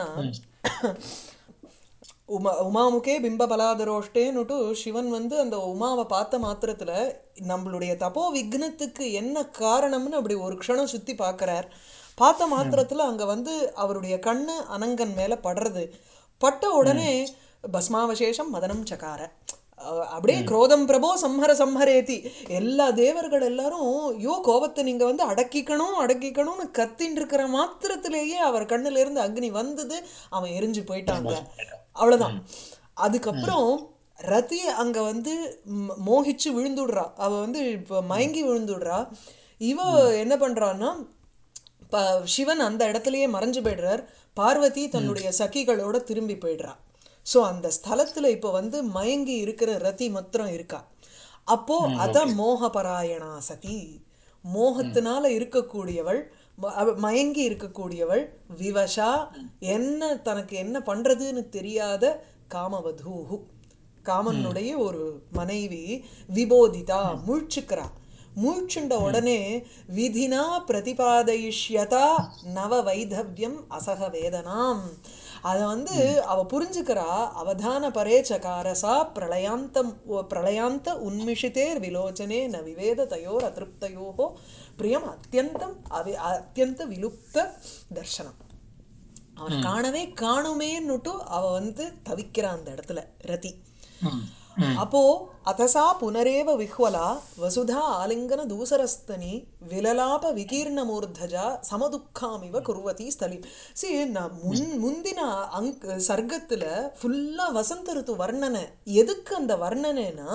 உமா உமாமுகே பிம்ப பலாதரோஷ்டேன்னுட்டு சிவன் வந்து அந்த உமாவை பார்த்த மாத்திரத்துல நம்மளுடைய தப்போ விக்னத்துக்கு என்ன காரணம்னு அப்படி ஒரு க்ஷணம் சுத்தி பார்க்கறார் பார்த்த மாத்திரத்துல அங்க வந்து அவருடைய கண்ணு அனங்கன் மேல படுறது பட்ட உடனே பஸ்மாவசேஷம் மதனம் சகார அஹ் அப்படியே குரோதம் பிரபோ சம்ஹர சம்ஹரேதி எல்லா தேவர்கள் எல்லாரும் யோ கோபத்தை நீங்க வந்து அடக்கிக்கணும் அடக்கிக்கணும்னு கத்தின்னு இருக்கிற மாத்திரத்திலேயே அவர் கண்ணுல இருந்து அக்னி வந்தது அவன் எரிஞ்சு போயிட்டாங்க அவ்வளவுதான் அதுக்கப்புறம் ரதி அங்க வந்து ம், மோகிச்சு விழுந்துடுறா அவ வந்து இப்ப மயங்கி விழுந்துடுறா இவ என்ன பண்றான்னா ப சிவன் அந்த இடத்துலயே மறைஞ்சு போயிடுறார் பார்வதி தன்னுடைய சகிகளோட திரும்பி போயிடுறா ஸோ அந்த ஸ்தலத்துல இப்போ வந்து மயங்கி இருக்கிற ரதி மாத்திரம் இருக்கா அப்போ அத மோகபராயணா சதி மோகத்தினால இருக்கக்கூடியவள் ம- அவ மயங்கி இருக்கக்கூடியவள் விவஷா என்ன தனக்கு என்ன பண்றதுன்னு தெரியாத காமவதூஹு காமனுடைய ஒரு மனைவி விபோதிதா முழிச்சுக்கிறா முழிச்சுண்ட உடனே விதினா பிரதிபாதயிஷ்யதா நவ வைதவ்யம் அசக வேதனாம் அதை வந்து அவ புரிஞ்சுக்கிறா அவதான பரே சகாரசா பிரளயாந்தம் பிரளயாந்த உன்மிஷிதேர் விலோச்சனே ந விவேத தயோர் அதிருப்தயோகோ பிரியம் அத்தியந்தம் அவி அத்தியந்த விலுப்த தர்சனம் அவனை காணவே காணுமேன்னுட்டு அவ வந்து தவிக்கிறா அந்த இடத்துல ரதி ம் ம் அப்போ அத்தசா புனரேவ விஹ்வலா வசுதா ஆலிங்கன தூசரஸ்தனி விலலாப விகீர்ணமூர்தஜா சமதுக்காமிவ குருவதி ஸ்தலி சி நான் முன் முந்தின அங்க் சர்க்கத்துல ஃபுல்லா வசந்த ருத்து வர்ணனை எதுக்கு அந்த வர்ணனைனா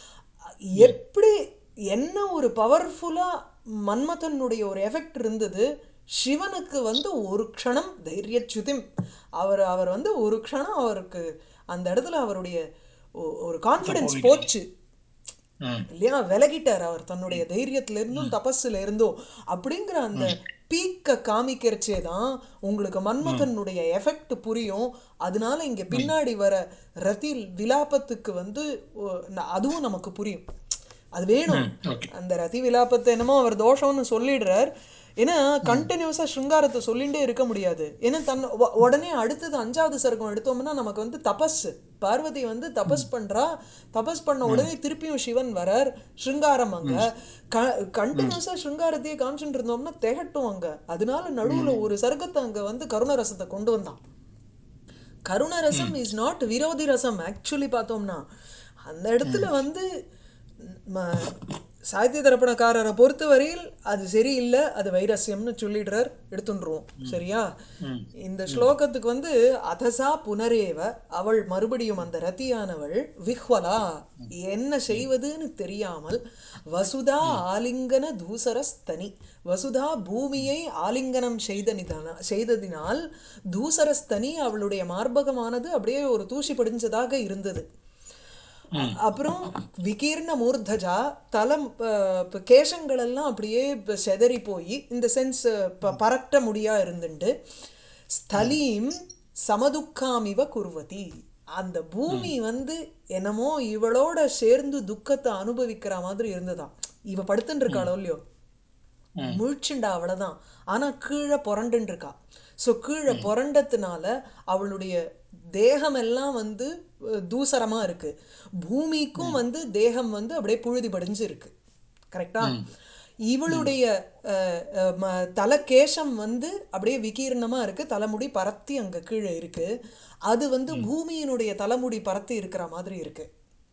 எப்படி என்ன ஒரு பவர்ஃபுல்லா மன்மதனுடைய ஒரு எஃபெக்ட் இருந்தது சிவனுக்கு வந்து ஒரு க்ஷணம் தைரியச்சுதிம் அவர் அவர் வந்து ஒரு க்ஷணம் அவருக்கு அந்த இடத்துல அவருடைய ஒ- ஒரு கான்ஃபிடன்ஸ் போச்சு ம் இல்லையா விலகிட்டார் அவர் தன்னுடைய தைரியத்துல இருந்தும் தபஸ்ல இருந்தும் அப்படிங்கிற அந்த பீக்க காமிக்கிறச்சே தான் உங்களுக்கு மன்மதனுடைய எஃபெக்ட் புரியும் அதனால இங்க பின்னாடி வர ரதி விலாபத்துக்கு வந்து ஒ- ந- அதுவும் நமக்கு புரியும் அது வேணும் ஓகே அந்த ரதி விலாபத்தை என்னமோ அவர் தோஷம்னு சொல்லிடுறார் ஏன்னா கண்டினியூஸாக சிருங்காரத்தை சொல்லிகிட்டே இருக்க முடியாது ஏன்னா தன் உ- உடனே அடுத்தது அஞ்சாவது சர்க்கம் எடுத்தோம்னா நமக்கு வந்து தபஸ் பார்வதி வந்து தபஸ் பண்றா தபஸ் பண்ண உடனே திருப்பியும் சிவன் வரார் சிருங்காரம் அங்க க கண்டினியூஸாக சிருங்காரத்தையே காமிச்சுட்டு இருந்தோம்னா திகட்டும் அங்க அதனால நடுவுல ஒரு சர்க்கத்தை அங்க வந்து கருணரசத்தை கொண்டு வந்தான் கருணரசம் இஸ் நாட் விரோதி ரசம் ஆக்சுவலி பார்த்தோம்னா அந்த இடத்துல வந்து ம- சாகித்ய தரப்பணக்காரரை பொறுத்தவரையில் அது சரியில்லை அது வைரஸ்யம்னு சொல்லிடுறார் எடுத்துட்டுருவோம் சரியா இந்த ஸ்லோகத்துக்கு வந்து அதசா புனரேவ அவள் மறுபடியும் அந்த ரத்தியானவள் விஹ்வலா என்ன செய்வதுன்னு தெரியாமல் வசுதா ஆலிங்கன தூசரஸ்தனி வசுதா பூமியை ஆலிங்கனம் செய்தனிதான செய்ததினால் தூசரஸ்தனி அவளுடைய மார்பகமானது அப்படியே ஒரு தூசி படிஞ்சதாக இருந்தது அப்புறம் விகீர்ண மூர்தஜா தலம் ப- ப- கேசங்கள் எல்லாம் அப்படியே ப- செதறி போய் இந்த சென்ஸ் பரட்ட முடியா இருந்துண்டு ஸ்தலீம் சமதுக்காமிவ குர்வதி அந்த பூமி வந்து என்னமோ இவளோட சேர்ந்து துக்கத்தை அனுபவிக்கிற மாதிரி இருந்ததாம் இவ படுத்துட்டு இருக்காளோ இல்லையோ முழிச்சுண்டா அவ்வளவுதான் ஆனா கீழே புரண்டுன்னு இருக்கா ஸோ கீழே புரண்டதுனால அவளுடைய தேகம் எல்லாம் வந்து அஹ், தூசரமா இருக்கு பூமிக்கும் வந்து தேகம் வந்து அப்படியே புழுதி படிஞ்சு இருக்கு கரெக்டா இவளுடைய அஹ், அஹ், ம- தலைக்கேசம் வந்து அப்படியே விகீர்ணமா இருக்கு தலைமுடி பரத்தி அங்க கீழே இருக்கு அது வந்து பூமியினுடைய தலைமுடி பரத்தி இருக்கிற மாதிரி இருக்கு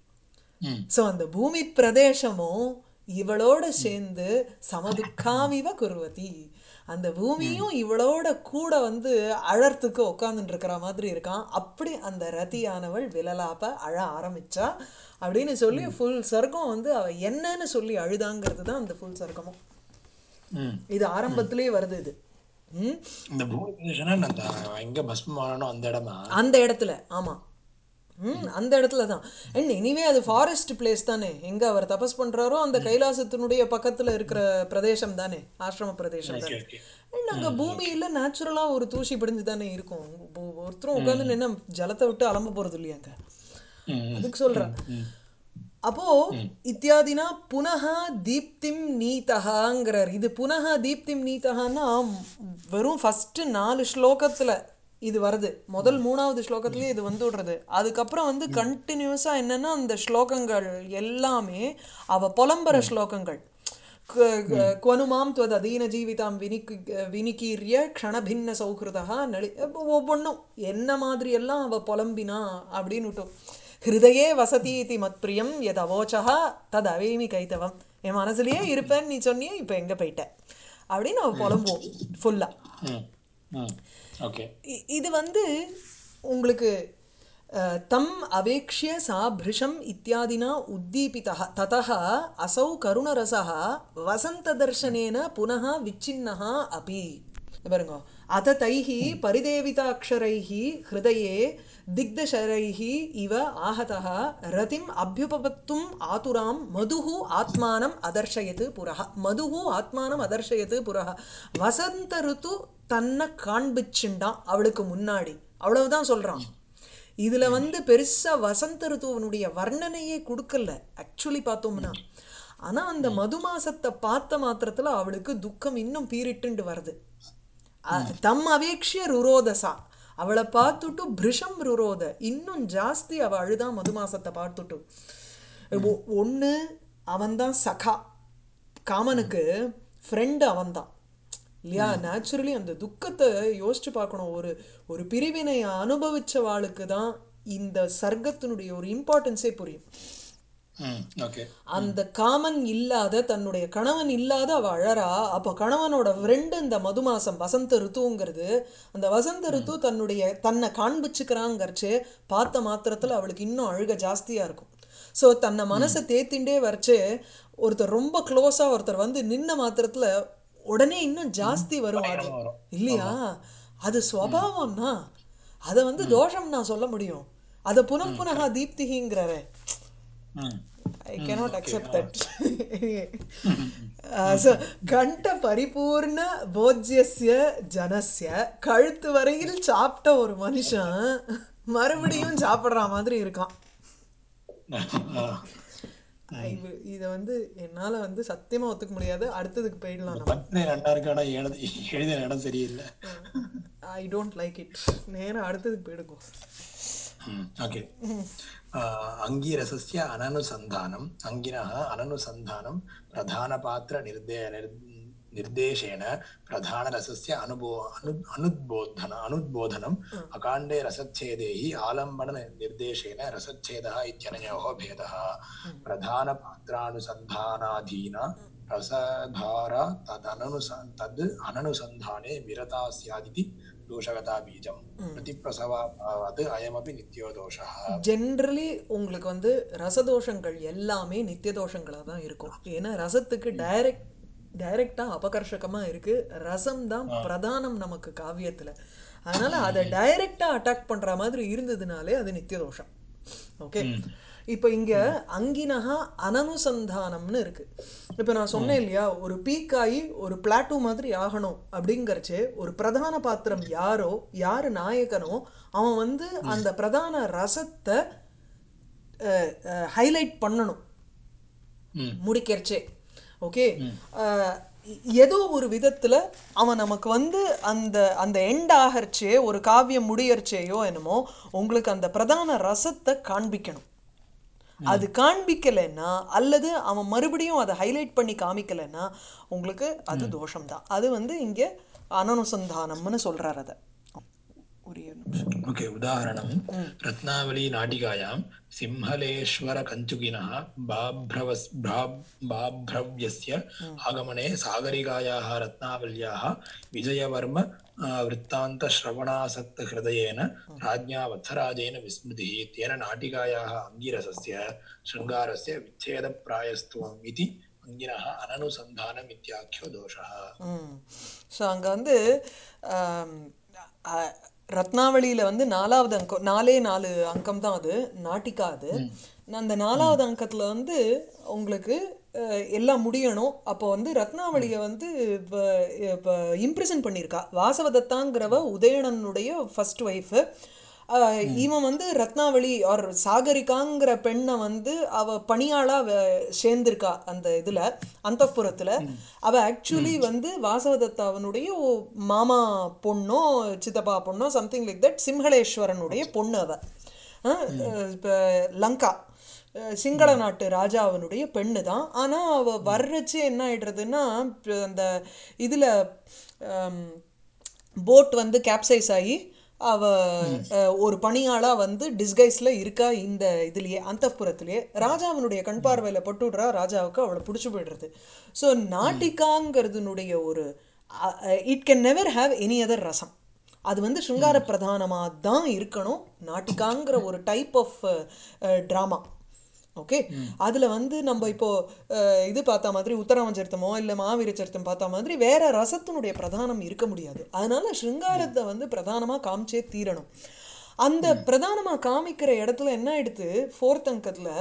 ம் ஸோ அந்த பூமி பிரதேசமும் இவளோட சேர்ந்து சமதுக்காமிவ குருவதி அந்த பூமியும் இவளோட கூட வந்து அழறதுக்கு உட்காந்துட்டு இருக்கிற மாதிரி இருக்கான் அப்படி அந்த ரதியானவள் விலலாப்ப அழ ஆரம்பிச்சா அப்படின்னு சொல்லி ஃபுல் சர்க்கம் வந்து அவ என்னன்னு சொல்லி அழுதாங்கிறது தான் அந்த ஃபுல் சர்க்கமும் ம் இது ஆரம்பத்திலேயே வருது இது ம் இந்த பூமி பிரதேசம்னா அந்த எங்க பஸ்மமானோ அந்த இடமா அந்த இடத்துல ஆமா ம் அந்த இடத்துல தான் அண்ட் எனிவே அது ஃபாரஸ்ட் பிளேஸ் தானே எங்க அவர் தபஸ் பண்றாரோ அந்த கைலாசத்தினுடைய பக்கத்துல இருக்கிற பிரதேசம் தானே ஆசிரம பிரதேசம் ஓகே தானே ஓகே அண்ட் அங்க பூமியில நேச்சுரலா ஒரு தூசி படிஞ்சு தானே இருக்கும் ஒ- ஒருத்தரும் உட்காந்து என்ன ஜலத்தை விட்டு அலம்ப போறது இல்லையாங்க ம் ம் அதுக்கு சொல்றேன் ம் அப்போ இத்தியாதினா புனः தீப்திம் நீதகாங்கிறார் இது புனः தீப்திம் நீதகான்னா வெறும் ஃபர்ஸ்ட் நாலு ஸ்லோகத்துல இது வருது முதல் மூணாவது ஸ்லோகத்திலேயே இது வந்து விடுறது அதுக்கப்புறம் வந்து கண்டினியூஸா என்னன்னா அந்த ஸ்லோகங்கள் எல்லாமே அவ புலம்புற ஸ்லோகங்கள் क- क- क्वनु मां त्वदधीनजीवितां வினிக்கு வினிகீரிய க்ஷணபின்ன சௌஹிருதா நளி ஒவ்வொன்றும் என்ன மாதிரி எல்லாம் அவ புலம்பினா அப்படின்னுட்டும் ஹிருதயே வசதி இது மத்பிரியம் எத் அவோச்சா தத் அவேமி கைத்தவம் என் மனசுலயே இருப்பேன்னு நீ சொன்னியே இப்போ எங்க போயிட்ட அப்படின்னு அவ புலம்புவோம் ஃபுல்லா ம் ம் ஓகே இ- இது வந்து உங்களுக்கு அஹ், தம் அவேக்ஷ்ய சா பிருஷம் இத்தியாதினா உத்தீபிதः ததः असौ கருணரசः வசந்ததர்शनेन புனः விச்சின்னः अपि பாருங்க அத தைஹி பரிதேவிதாட்சரைः ஹிருதயே திக்தசரைः இவ ஆஹதः ரதிம் அபியுபபத்தும் ஆதுராம் மதுஹு ஆத்மானம் அதர்ஷயத்து புரஹ மதுஹு ஆத்மானம் அதர்ஷயத்து புரஹ வசந்த ருத்து தன்னை காண்பிச்சுண்டான் அவளுக்கு முன்னாடி அவ்வளவுதான் சொல்றான் இதுல வந்து பெருசா வசந்த ருத்துவனுடைய வர்ணனையே கொடுக்கல ஆக்சுவலி பார்த்தோம்னா ஆனா அந்த மது மாசத்தை பார்த்த மாத்திரத்துல அவளுக்கு துக்கம் இன்னும் பீரிட்டுண்டு வருது அ- தம் அவேக்ஷிய ருரோதசா அவளை பார்த்துட்டு பிருஷம் ருரோத இன்னும் ஜாஸ்தி அவ அழுதா மது மாசத்தை பார்த்துட்டு ஒ- ஒண்ணு அவன்தான் சகா காமனுக்கு ஃப்ரெண்டு அவன்தான் இல்லையா நேச்சுரலி அந்த துக்கத்தை யோசிச்சு பார்க்கணும் ஒரு ஒரு பிரிவினை அனுபவிச்சவாளுக்கு தான் இந்த சர்க்கத்தினுடைய ஒரு இம்பார்ட்டன்ஸே புரியும் ம் ஓகே அந்த காமன் இல்லாத தன்னுடைய கணவன் இல்லாத அவ அழறா அப்போ கணவனோட ஃப்ரெண்டு இந்த மதுமாசம் வசந்த ருத்துங்கிறது அந்த வசந்த ருத்து தன்னுடைய தன்னை காண்பிச்சுக்கிறாங்கிறச்சு பார்த்த மாத்திரத்துல அவளுக்கு இன்னும் அழுக ஜாஸ்தியா இருக்கும் ஸோ தன்னை மனசை தேத்திண்டே வரைச்சு ஒருத்தர் ரொம்ப க்ளோஸா ஒருத்தர் வந்து நின்ன மாத்திரத்துல உடனே இன்னும் ஜாஸ்தி வரும் அது வரும். இல்லையா அது ஸ்வபாவம்னா அதை வந்து தோஷம் நான் சொல்ல முடியும் அதை புனః புனகா தீப்திங்கிறவன் ம் I cannot accept that. Uh, so, கண்ட பரிபூர்ண போஜ்யஸ்ய ஜனஸ்ய கழுத்து வரையில் சாப்பிட்ட ஒரு மனுஷன் மறுபடியும் சாப்பிடுற மாதிரி இருக்கான் I- இத வந்து என்னால வந்து சத்தியமா ஒத்துக்க முடியாது அடுத்ததுக்கு போயிடலாம் நம்ம பத்னி நல்லா இருக்காடா எழுதி எழுதின இடம் சரியில்லை ஐ டோன்ட் லைக் இட் நேரா அடுத்ததுக்கு போயிடுங்க ஓகே अङ्गिरसस्य अननुसन्धानम् अङ्गिनः अननुसन्धानं प्रधानपात्रनिर्दे निर्- निर्देशेन प्रधानरसस्य अनुभो अनु अनुद्बोधन अनुद्बोधनम् अकाण्डे रसच्छेदे हि आलम्बननिर्देशेन रसच्छेदः इत्यनयोः भेदः प्रधानपात्रानुसन्धानाधीना रसधारा तदननुस तद् अननुसन्धाने विरता स्यादिति दोषगता बीजं प्रतिप्रसवात् अयमपि नित्यो दोषः ஜென்ரலி உங்களுக்கு வந்து ரசதோஷங்கள் எல்லாமே நித்திய தோஷங்களாக தான் இருக்கும் ஏன்னா ரசத்துக்கு டைரக்ட் டைரக்டாக அபகர்ஷகமாக இருக்கு ரசம் தான் பிரதானம் நமக்கு காவியத்தில் அதனால அதை டைரக்டாக அட்டாக் பண்ணுற மாதிரி இருந்ததுனாலே அது நித்திய தோஷம் ஓகே இப்போ இங்க அங்கினஹா அனனுசந்தானம்னு இருக்கு இப்போ நான் சொன்னேன் இல்லையா ஒரு பீக்காயி ஒரு பிளாட்டூ மாதிரி ஆகணும் அப்படிங்கறச்சு ஒரு பிரதான பாத்திரம் யாரோ யாரு நாயகனோ அவன் வந்து அந்த பிரதான ரசத்தை ஹைலைட் பண்ணணும் ம் முடிக்கிறச்சே ஓகே ஏதோ ஒரு விதத்துல அவன் நமக்கு வந்து அந்த அந்த எண்ட் ஆகறச்சே ஒரு காவியம் முடியறச்சேயோ என்னமோ உங்களுக்கு அந்த பிரதான ரசத்தை காண்பிக்கணும் அது காண்பிக்கலைன்னா அல்லது அவன் மறுபடியும் அதை ஹைலைட் பண்ணி காமிக்கலைன்னா உங்களுக்கு அது தோஷம்தான் அது வந்து இங்க அனனுசந்தானம்னு சொல்றார் அதை ஒரே ஒரு நிமிஷம் ओके उदाहरणं रत्नावली नाटिकायां सिंहलेश्वरकञ्चुकिनः बाभ्रवस् भ्रा- बाभ्रव्यस्य आगमने सागरिकायाः रत्नावल्याः विजयवर्म आ, वृत्तान्तश्रवणासक्तहृदयेन राज्ञा वत्सराजेन विस्मृतिः तेन नाटिकायाः अङ्गिरसस्य शृङ्गारस्य विच्छेदप्रायस्त्वम् इति अङ्गिनः अननुसन्धानम् इत्याख्यो दोषः ஸோ அங்கே வந்து ஆம், அ- ரத்னாவளியில வந்து நாலாவது அங்கம் நாலே நாலு அங்கம் தான் அது நாட்டிகா அது நான் அந்த நாலாவது அங்கத்துல வந்து உங்களுக்கு அஹ், எல்லாம் முடியணும் அப்போ வந்து ரத்னாவளியை வந்து இப்போ இப்போ இம்ப்ரெசன் பண்ணியிருக்கா வாசவதத்தாங்கிறவ உதயணனுடைய ஃபர்ஸ்ட் ஒய்ஃபு இவன் வந்து ரத்னாவளி ஆர் சாகரிகாங்கிற பெண்ணை வந்து அவ பணியாளா வ- சேர்ந்திருக்கா அந்த இதுல அந்தப்புறத்துல அவ ஆக்சுவலி வந்து வாசவதத்தாவனுடைய ஒ- மாமா பொண்ணோ சித்தப்பா பொண்ணோ சம்திங் லைக் தட் சிம்ஹளேஸ்வரனுடைய பொண்ணு அவ அஹ் இப்ப லங்கா அஹ் சிங்கள நாட்டு ராஜாவினுடைய பெண்ணு தான் ஆனா அவ வர்றச்சு என்ன ஆயிடுறதுன்னா இப்ப அந்த இதுல போட் வந்து கேப்சைஸ் ஆகி அவ அஹ், ஒரு பணியாளா வந்து டிஸ்கைஸ்ல இருக்கா இந்த இதுலயே அந்தப்புறத்திலேயே ராஜாவினுடைய கண் பார்வையில பட்டுடுறா ராஜாவுக்கு அவளை பிடிச்சு போயிடுறது ஸோ நாட்டிகாங்கிறதுனுடைய ஒரு it can never have any other ரசம் அது வந்து சிருங்கார பிரதானமாக தான் இருக்கணும் நாட்டிகாங்கிற ஒரு டைப் ஆஃப் ட்ராமா ஓகே அதில் வந்து நம்ம இப்போ அஹ், இது பார்த்த மாதிரி உத்தராமச்சரித்தமோ இல்லை மாவீர சரித்தம் பார்த்த மாதிரி வேற ரசத்தினுடைய பிரதானம் இருக்க முடியாது அதனால சிருங்காரத்தை வந்து பிரதானமாக காமிச்சே தீரணும் அந்த பிரதானமாக காமிக்கிற இடத்துல என்ன ஆயிடுது ஃபோர்த் அங்கத்தில்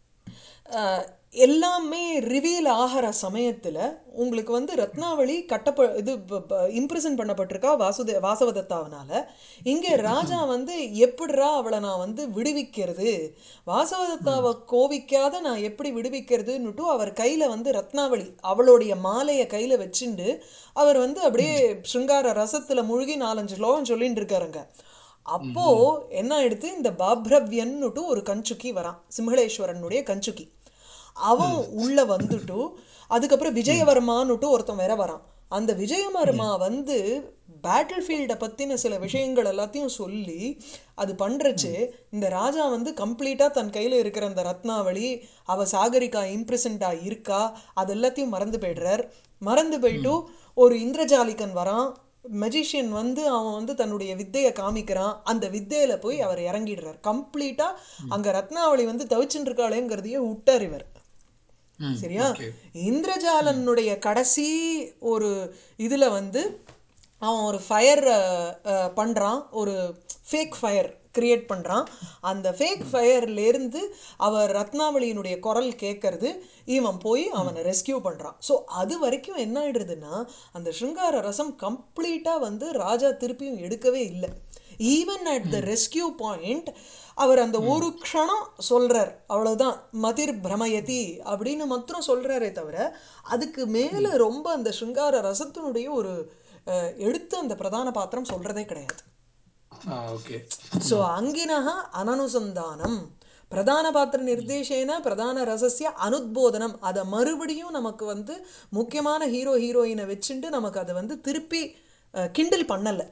அஹ், எல்லாமே ரிவீல் ஆகிற சமயத்தில் உங்களுக்கு வந்து ரத்னாவளி கட்டப்ப இது இம்ப்ரெசன் பண்ணப்பட்டிருக்கா வாசுதே வாசவதத்தாவனால இங்கே ராஜா வந்து எப்படிரா அவளை நான் வந்து விடுவிக்கிறது வாசவதத்தாவை கோவிக்காத நான் எப்படி விடுவிக்கிறதுன்னுட்டு அவர் கையில் வந்து ரத்னாவளி அவளுடைய மாலையை கையில் வச்சுண்டு அவர் வந்து அப்படியே சிருங்கார ரசத்தில் மூழ்கி நாலஞ்சு ஸ்லோகம் சொல்லிட்டு இருக்காருங்க அப்போ என்ன ஆயிடுத்து இந்த பாப்ரவ்யன்னுட்டு ஒரு கஞ்சுக்கி வரான் சிம்ஹளேஸ்வரனுடைய கஞ்சுக்கி அவன் உள்ள வந்துட்டு அதுக்கப்புறம் விஜயவர்மான்னுட்டு ஒருத்தன் வேற வரான் அந்த விஜயவர்மா வந்து பேட்டில் ஃபீல்டை பற்றின சில விஷயங்கள் எல்லாத்தையும் சொல்லி அது பண்ணுறச்சு இந்த ராஜா வந்து கம்ப்ளீட்டாக தன் கையில் இருக்கிற அந்த ரத்னாவளி அவ சாகரிகா இம்ப்ரெசண்ட்டாக இருக்கா அது எல்லாத்தையும் மறந்து போயிடுறார் மறந்து போயிட்டு ஒரு இந்திரஜாலிகன் வரான் மெஜிஷியன் வந்து அவன் வந்து தன்னுடைய வித்தையை காமிக்கிறான் அந்த வித்தையில போய் அவர் இறங்கிடுறார் கம்ப்ளீட்டா அங்க ரத்னாவளி வந்து தவிச்சுட்டு இருக்காளேங்கிறதையே விட்டார் இவர் ம், சரியா okay. இந்திரஜாலனுடைய கடைசி ஒரு இதுல வந்து அவன் ஒரு ஃபயர் பண்றான் ஒரு ஃபேக் ஃபயர் கிரியேட் பண்றான் அந்த ஃபேக் ஃபயர்லேருந்து அவர் ரத்னாவளியினுடைய குரல் கேட்கறது இவன் போய் அவனை ரெஸ்கியூ பண்றான் ஸோ அது வரைக்கும் என்ன ஆயிடுதுன்னா அந்த சிருங்கார ரசம் கம்ப்ளீட்டா வந்து ராஜா திருப்பியும் எடுக்கவே இல்லை even at the rescue point அவர் அந்த ஒரு க்ஷணம் சொல்றார் அவ்வளவுதான் மதிர் பிரமயதி அப்படின்னு மாத்திரம் சொல்றாரே தவிர அதுக்கு மேல ரொம்ப அந்த சிருங்கார ரசத்தினுடைய ஒரு அஹ், எடுத்து அந்த பிரதான பாத்திரம் சொல்றதே கிடையாது ஆ ஓகே ஸோ அங்கினः அனனுசந்தானம் பிரதான பாத்திர நிர்தேசேன பிரதான ரசஸ்ய அனுத்போதனம் அதை மறுபடியும் நமக்கு வந்து முக்கியமான ஹீரோ ஹீரோயினை வச்சுட்டு நமக்கு அதை வந்து திருப்பி கிண்டில் பண்ணலை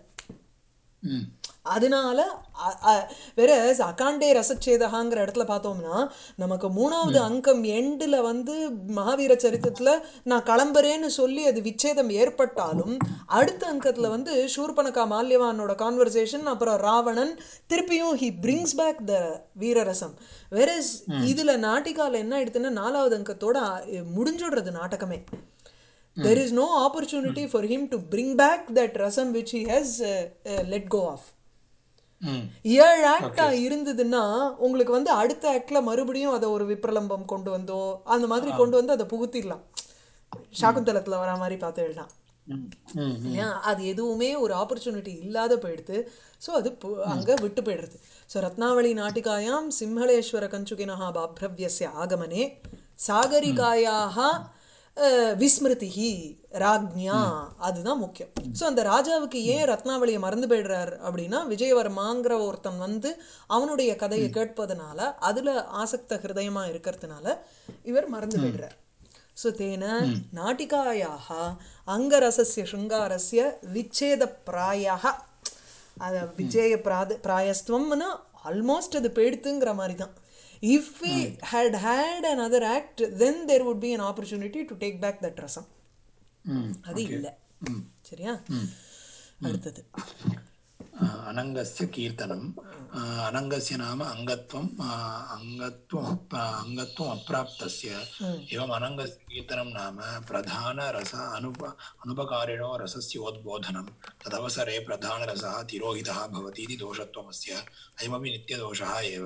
ம் அதனால அ- அ- வேற அகாண்டே ரசச்சேதகாங்கிற இடத்துல பார்த்தோம்னா நமக்கு மூணாவது அங்கம் எண்டில் வந்து மகாவீர சரித்திரத்தில் நான் கிளம்புறேன்னு சொல்லி அது விச்சேதம் ஏற்பட்டாலும் அடுத்த அங்கத்தில் வந்து சூர்பனகா மால்யவானோட கான்வர்சேஷன் அப்புறம் ராவணன் திருப்பியும் ஹி பிரிங்ஸ் பேக் த வீரரசம் வேற இதில் நாட்டிகால என்ன ஆயிடுதுன்னா நாலாவது அங்கத்தோட அ, முடிஞ்சுடுறது நாடகமே there is no opportunity for him to bring back that rasam which he has uh, uh, let go of ம் ஏழு ஆக்டா இருந்ததுன்னா உங்களுக்கு வந்து அடுத்த ஆக்ட்ல மறுபடியும் அதை ஒரு விப்ரலம்பம் கொண்டு வந்தோ அந்த மாதிரி கொண்டு வந்து அதை புகுத்திடலாம் சாகுந்தலத்துல வர மாதிரி பார்த்து எழுதலாம் ம் ம் இல்லையா அது எதுவுமே ஒரு ஆப்பர்ச்சுனிட்டி இல்லாத போயிடுது ஸோ அது பு- அங்க விட்டு போயிடுறது ஸோ ரத்னாவளி நாட்டிகாயாம் சிம்ஹளேஸ்வர கஞ்சுகினஹா பாப்ரவ்யஸ்ய ஆகமனே சாகரிகாயாக அஹ், விஸ்மிருதிஹி ராஜ்ஞா அதுதான் முக்கியம் ஸோ அந்த ராஜாவுக்கு ஏன் ரத்னாவளியை மறந்து போயிடுறார் அப்படின்னா விஜயவர்மாங்கிற ஒருத்தன் வந்து அவனுடைய கதையை கேட்பதனால அதுல ஆசக்த ஹிருதயமா இருக்கிறதுனால இவர் மறந்து போயிடுறார் ஸோ தேன நாட்டிகாயாக அங்கரசஸ்ய சிருங்காரஸ்ய விச்சேத பிராயாக அது விஜய பிராத பிராயஸ்துவம்னா ஆல்மோஸ்ட் அது போயிடுத்துங்கிற மாதிரி தான் if we had had an other act then there would be an opportunity to take back that ரசம் ம் அது இல்லை சரியா அடுத்தது अनङ्गस्य कीर्तनम् अ, अनङ्गस्य नाम अङ्गत्वम् अ, अङ्गत्वम् अप्- अङ्गत्वम् अप्राप्तस्य एवम् अनङ्गस्य कीर्तनं नाम प्रधानरस अनुप अनुपकारिणो रसस्योद्बोधनं तदवसरे प्रधानरसः तिरोहितः भवति इति दोषत्वमस्य अयमपि नित्यदोषः एव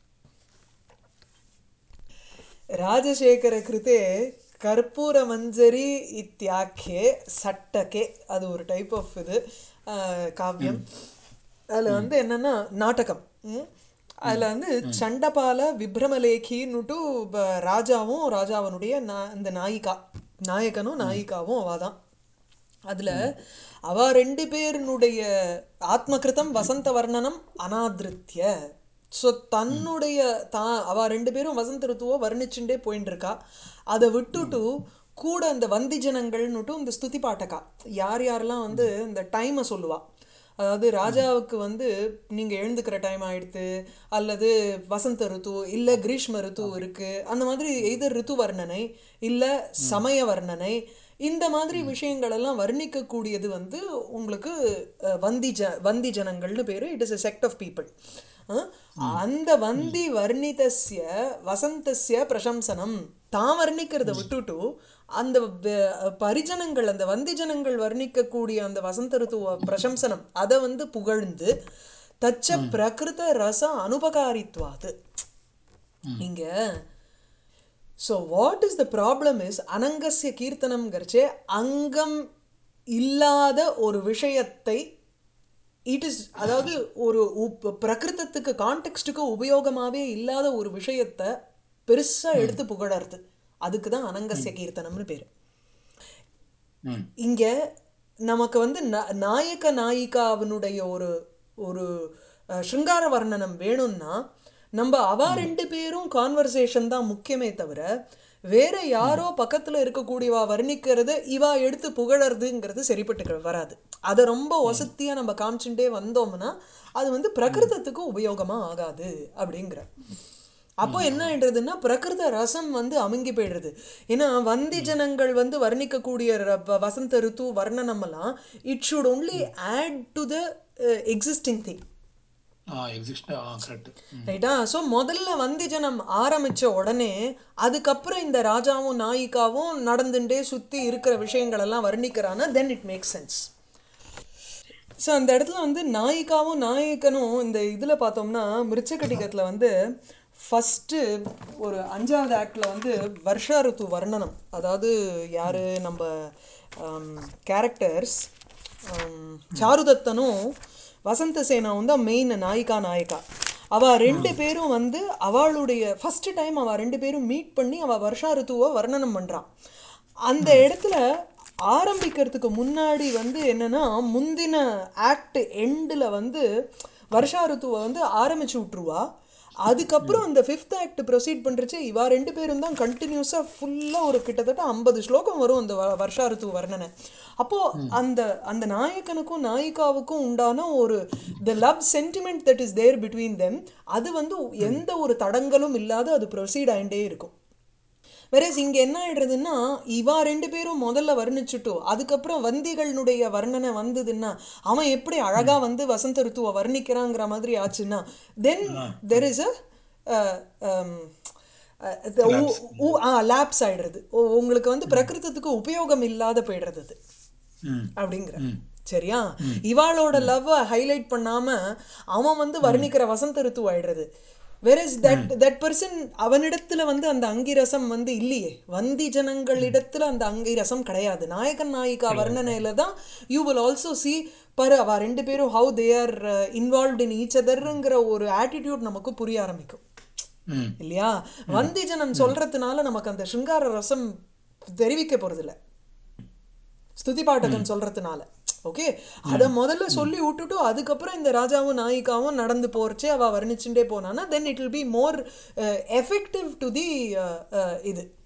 ராஜசேகர கிருத்தே கற்பூர மஞ்சரி இத்தியாக்கியே சட்டகே அது ஒரு டைப் ஆஃப் இது அஹ், காவியம் அதில் வந்து என்னன்னா நாடகம் ம்? அதுல வந்து சண்டபால விப்ரமலேகின்னுட்டு ப- ராஜாவும் ராஜாவனுடைய நா- இந்த நாயிகா நாயகனும் நாயிகாவும் அவாதான் அதுல அவ ரெண்டு பேருனுடைய ஆத்மகிருதம் வசந்த வர்ணனம் அனாதிருத்திய ஸோ தன்னுடைய தான் அவ ரெண்டு பேரும் வசந்த ருத்துவோ வர்ணிச்சுட்டே போயின்னு இருக்கா அதை விட்டுட்டு கூட இந்த வந்தி ஜனங்கள்னுட்டும் இந்த ஸ்துதி பாட்டக்கா யார் யாரெல்லாம் வந்து இந்த டைமை சொல்லுவா அதாவது ராஜாவுக்கு வந்து நீங்க எழுந்துக்கிற டைம் ஆயிடுத்து அல்லது வசந்த ருத்து இல்ல கிரீஷ்ம ருத்து இருக்கு அந்த மாதிரி எய்தர் ரித்து வர்ணனை இல்ல சமய வர்ணனை இந்த மாதிரி விஷயங்கள் எல்லாம் வர்ணிக்கக்கூடியது வந்து உங்களுக்கு அஹ், வந்தி ஜ வந்தி ஜனங்கள்னு பேரு it is a sect of people அந்த வந்தி வர்ணிதஸ்ய வசந்தஸ்ய பிரசம்சனம் தான் வர்ணிக்கிறத விட்டுட்டு அந்த வ- பரிஜனங்கள் அந்த வந்தி ஜனங்கள் வர்ணிக்கக்கூடிய அந்த வசந்த ருத்துவ பிரசம்சனம் அதை வந்து புகழ்ந்து தச்ச பிரகிருத ரச அனுபகாரித்வாது இங்க so what is the problem is அனங்கஸ்ய கீர்த்தனம்ங்கிறச்சே அங்கம் இல்லாத ஒரு விஷயத்தை இட் இஸ் அதாவது ஒரு உப்- பிரகிருதத்துக்கு கான்டெக்ஸ்டுக்கு உபயோகமாவே இல்லாத ஒரு விஷயத்தை பெருசா எடுத்து புகழறது அதுக்கு தான் அனங்கஸ்ய கீர்த்தனம்னு பேரு ம் இங்க நமக்கு வந்து ந- நாயக நாயிகாவினுடைய ஒரு ஒரு அஹ், சிருங்கார வர்ணனம் வேணும்னா நம்ம அவ ரெண்டு பேரும் கான்வர்சேஷன் தான் முக்கியமே தவிர வேற யாரோ பக்கத்துல இருக்கக்கூடியவா வர்ணிக்கிறது இவா எடுத்து புகழறதுங்கிறது சரிப்பட்டு வராது அதை ரொம்ப வசத்தியா நம்ம காமிச்சுட்டே வந்தோம்னா அது வந்து பிரகிருதத்துக்கு உபயோகமா ஆகாது அப்படிங்கிற அப்போ என்ன ஆயிடுறதுன்னா பிரகிருத ரசம் வந்து அமுங்கி போயிடுறது ஏன்னா வந்தி ஜனங்கள் வந்து வர்ணிக்கக்கூடிய ர- வ- வசந்த ருத்து வர்ணனம் எல்லாம் it should only add to the existing thing ah exist ah correct ரைட்டா ஸோ முதல்ல வந்தி ஜனம் ஆரம்பிச்ச உடனே அதுக்கப்புறம் இந்த ராஜாவும் நாயிகாவும் நடந்துட்டே சுத்தி இருக்கிற விஷயங்கள் எல்லாம் வர்ணிக்கிறான்னா then it make sense so அந்த இடத்துல வந்து நாயிகாவும் நாயக்கனும் இந்த இதில் பார்த்தோம்னா மிருச்சகடிகத்தில் வந்து ஃபஸ்ட்டு ஒரு அஞ்சாவது ஆக்டில் வந்து வருஷா ருத்து வர்ணனம் அதாவது யார் நம்ம கேரக்டர்ஸ் சாருதத்தனும் வசந்த சேனாவும் தான் மெயின் நாயிகா நாயக்கா அவ ரெண்டு பேரும் வந்து அவளுடைய ஃபர்ஸ்ட் டைம் அவ ரெண்டு பேரும் மீட் பண்ணி அவ வருஷா ருத்துவை வர்ணனம் பண்றான் அந்த இடத்துல ஆரம்பிக்கிறதுக்கு முன்னாடி வந்து என்னன்னா முந்தின ஆக்ட் எண்டில் வந்து வருஷா ருத்துவை வந்து ஆரம்பிச்சு விட்ருவா அதுக்கப்புறம் அந்த ஃபிஃப்த் ஆக்ட் ப்ரொசீட் பண்ணுறச்சு இவா ரெண்டு பேரும் தான் கண்டினியூஸாக ஃபுல்லாக ஒரு கிட்டத்தட்ட ஐம்பது ஸ்லோகம் வரும் அந்த வ- வருஷா ருத்து வர்ணனை அப்போது அந்த அந்த நாயக்கனுக்கும் நாயிகாவுக்கும் உண்டான ஒரு the love sentiment that is there between them அது வந்து எந்த ஒரு தடங்கலும் இல்லாத அது ப்ரொசீட் ஆகிட்டே இருக்கும் வெரேஸ் இங்க என்ன ஆயிடுறதுன்னா இவா ரெண்டு பேரும் முதல்ல வர்ணிச்சுட்டோ அதுக்கப்புறம் வந்திகளுடைய வர்ணனை வந்ததுன்னா அவன் எப்படி அழகா வந்து வசந்த ருத்துவ வர்ணிக்கிறாங்கிற மாதிரி ஆச்சுன்னா then there is a lapse ஆயிடுறது உ- உங்களுக்கு வந்து பிரகிருதத்துக்கு உபயோகம் இல்லாத போயிடுறது அது ம் அப்படிங்கிற சரியா இவாளோட லவ் ஹைலைட் பண்ணாம அவன் வந்து வர்ணிக்கிற வசந்த ருத்து ஆயிடுறது வெரஸ் தட் தட் பர்சன் அவனிடத்துல வந்து அந்த அங்கிரசம் வந்து இல்லையே வந்தி ஜனங்களிடத்துல அந்த அங்கிரசம் கிடையாது நாயகன் நாயிகா வர்ணனையில தான் யூ வில் ஆல்சோ see பாரு அவ ரெண்டு பேரும் how they are involved in each அதர்ங்கிற ஒரு ஆட்டிடியூட் நமக்கு புரிய ஆரம்பிக்கும் ம் இல்லையா வந்தி ஜனம் சொல்றதுனால நமக்கு அந்த சிங்கார ரசம் தெரிவிக்க போறதில்ல ஸ்துதி பாட்டகன் சொல்றதுனால ஓகே அதை முதல்ல சொல்லி விட்டுட்டு அதுக்கப்புறம் இந்த ராஜாவும் நாயிகாவும் நடந்து போறச்சே அவ வர்ணிச்சுட்டே போனான்னா then it will be more effective to the இது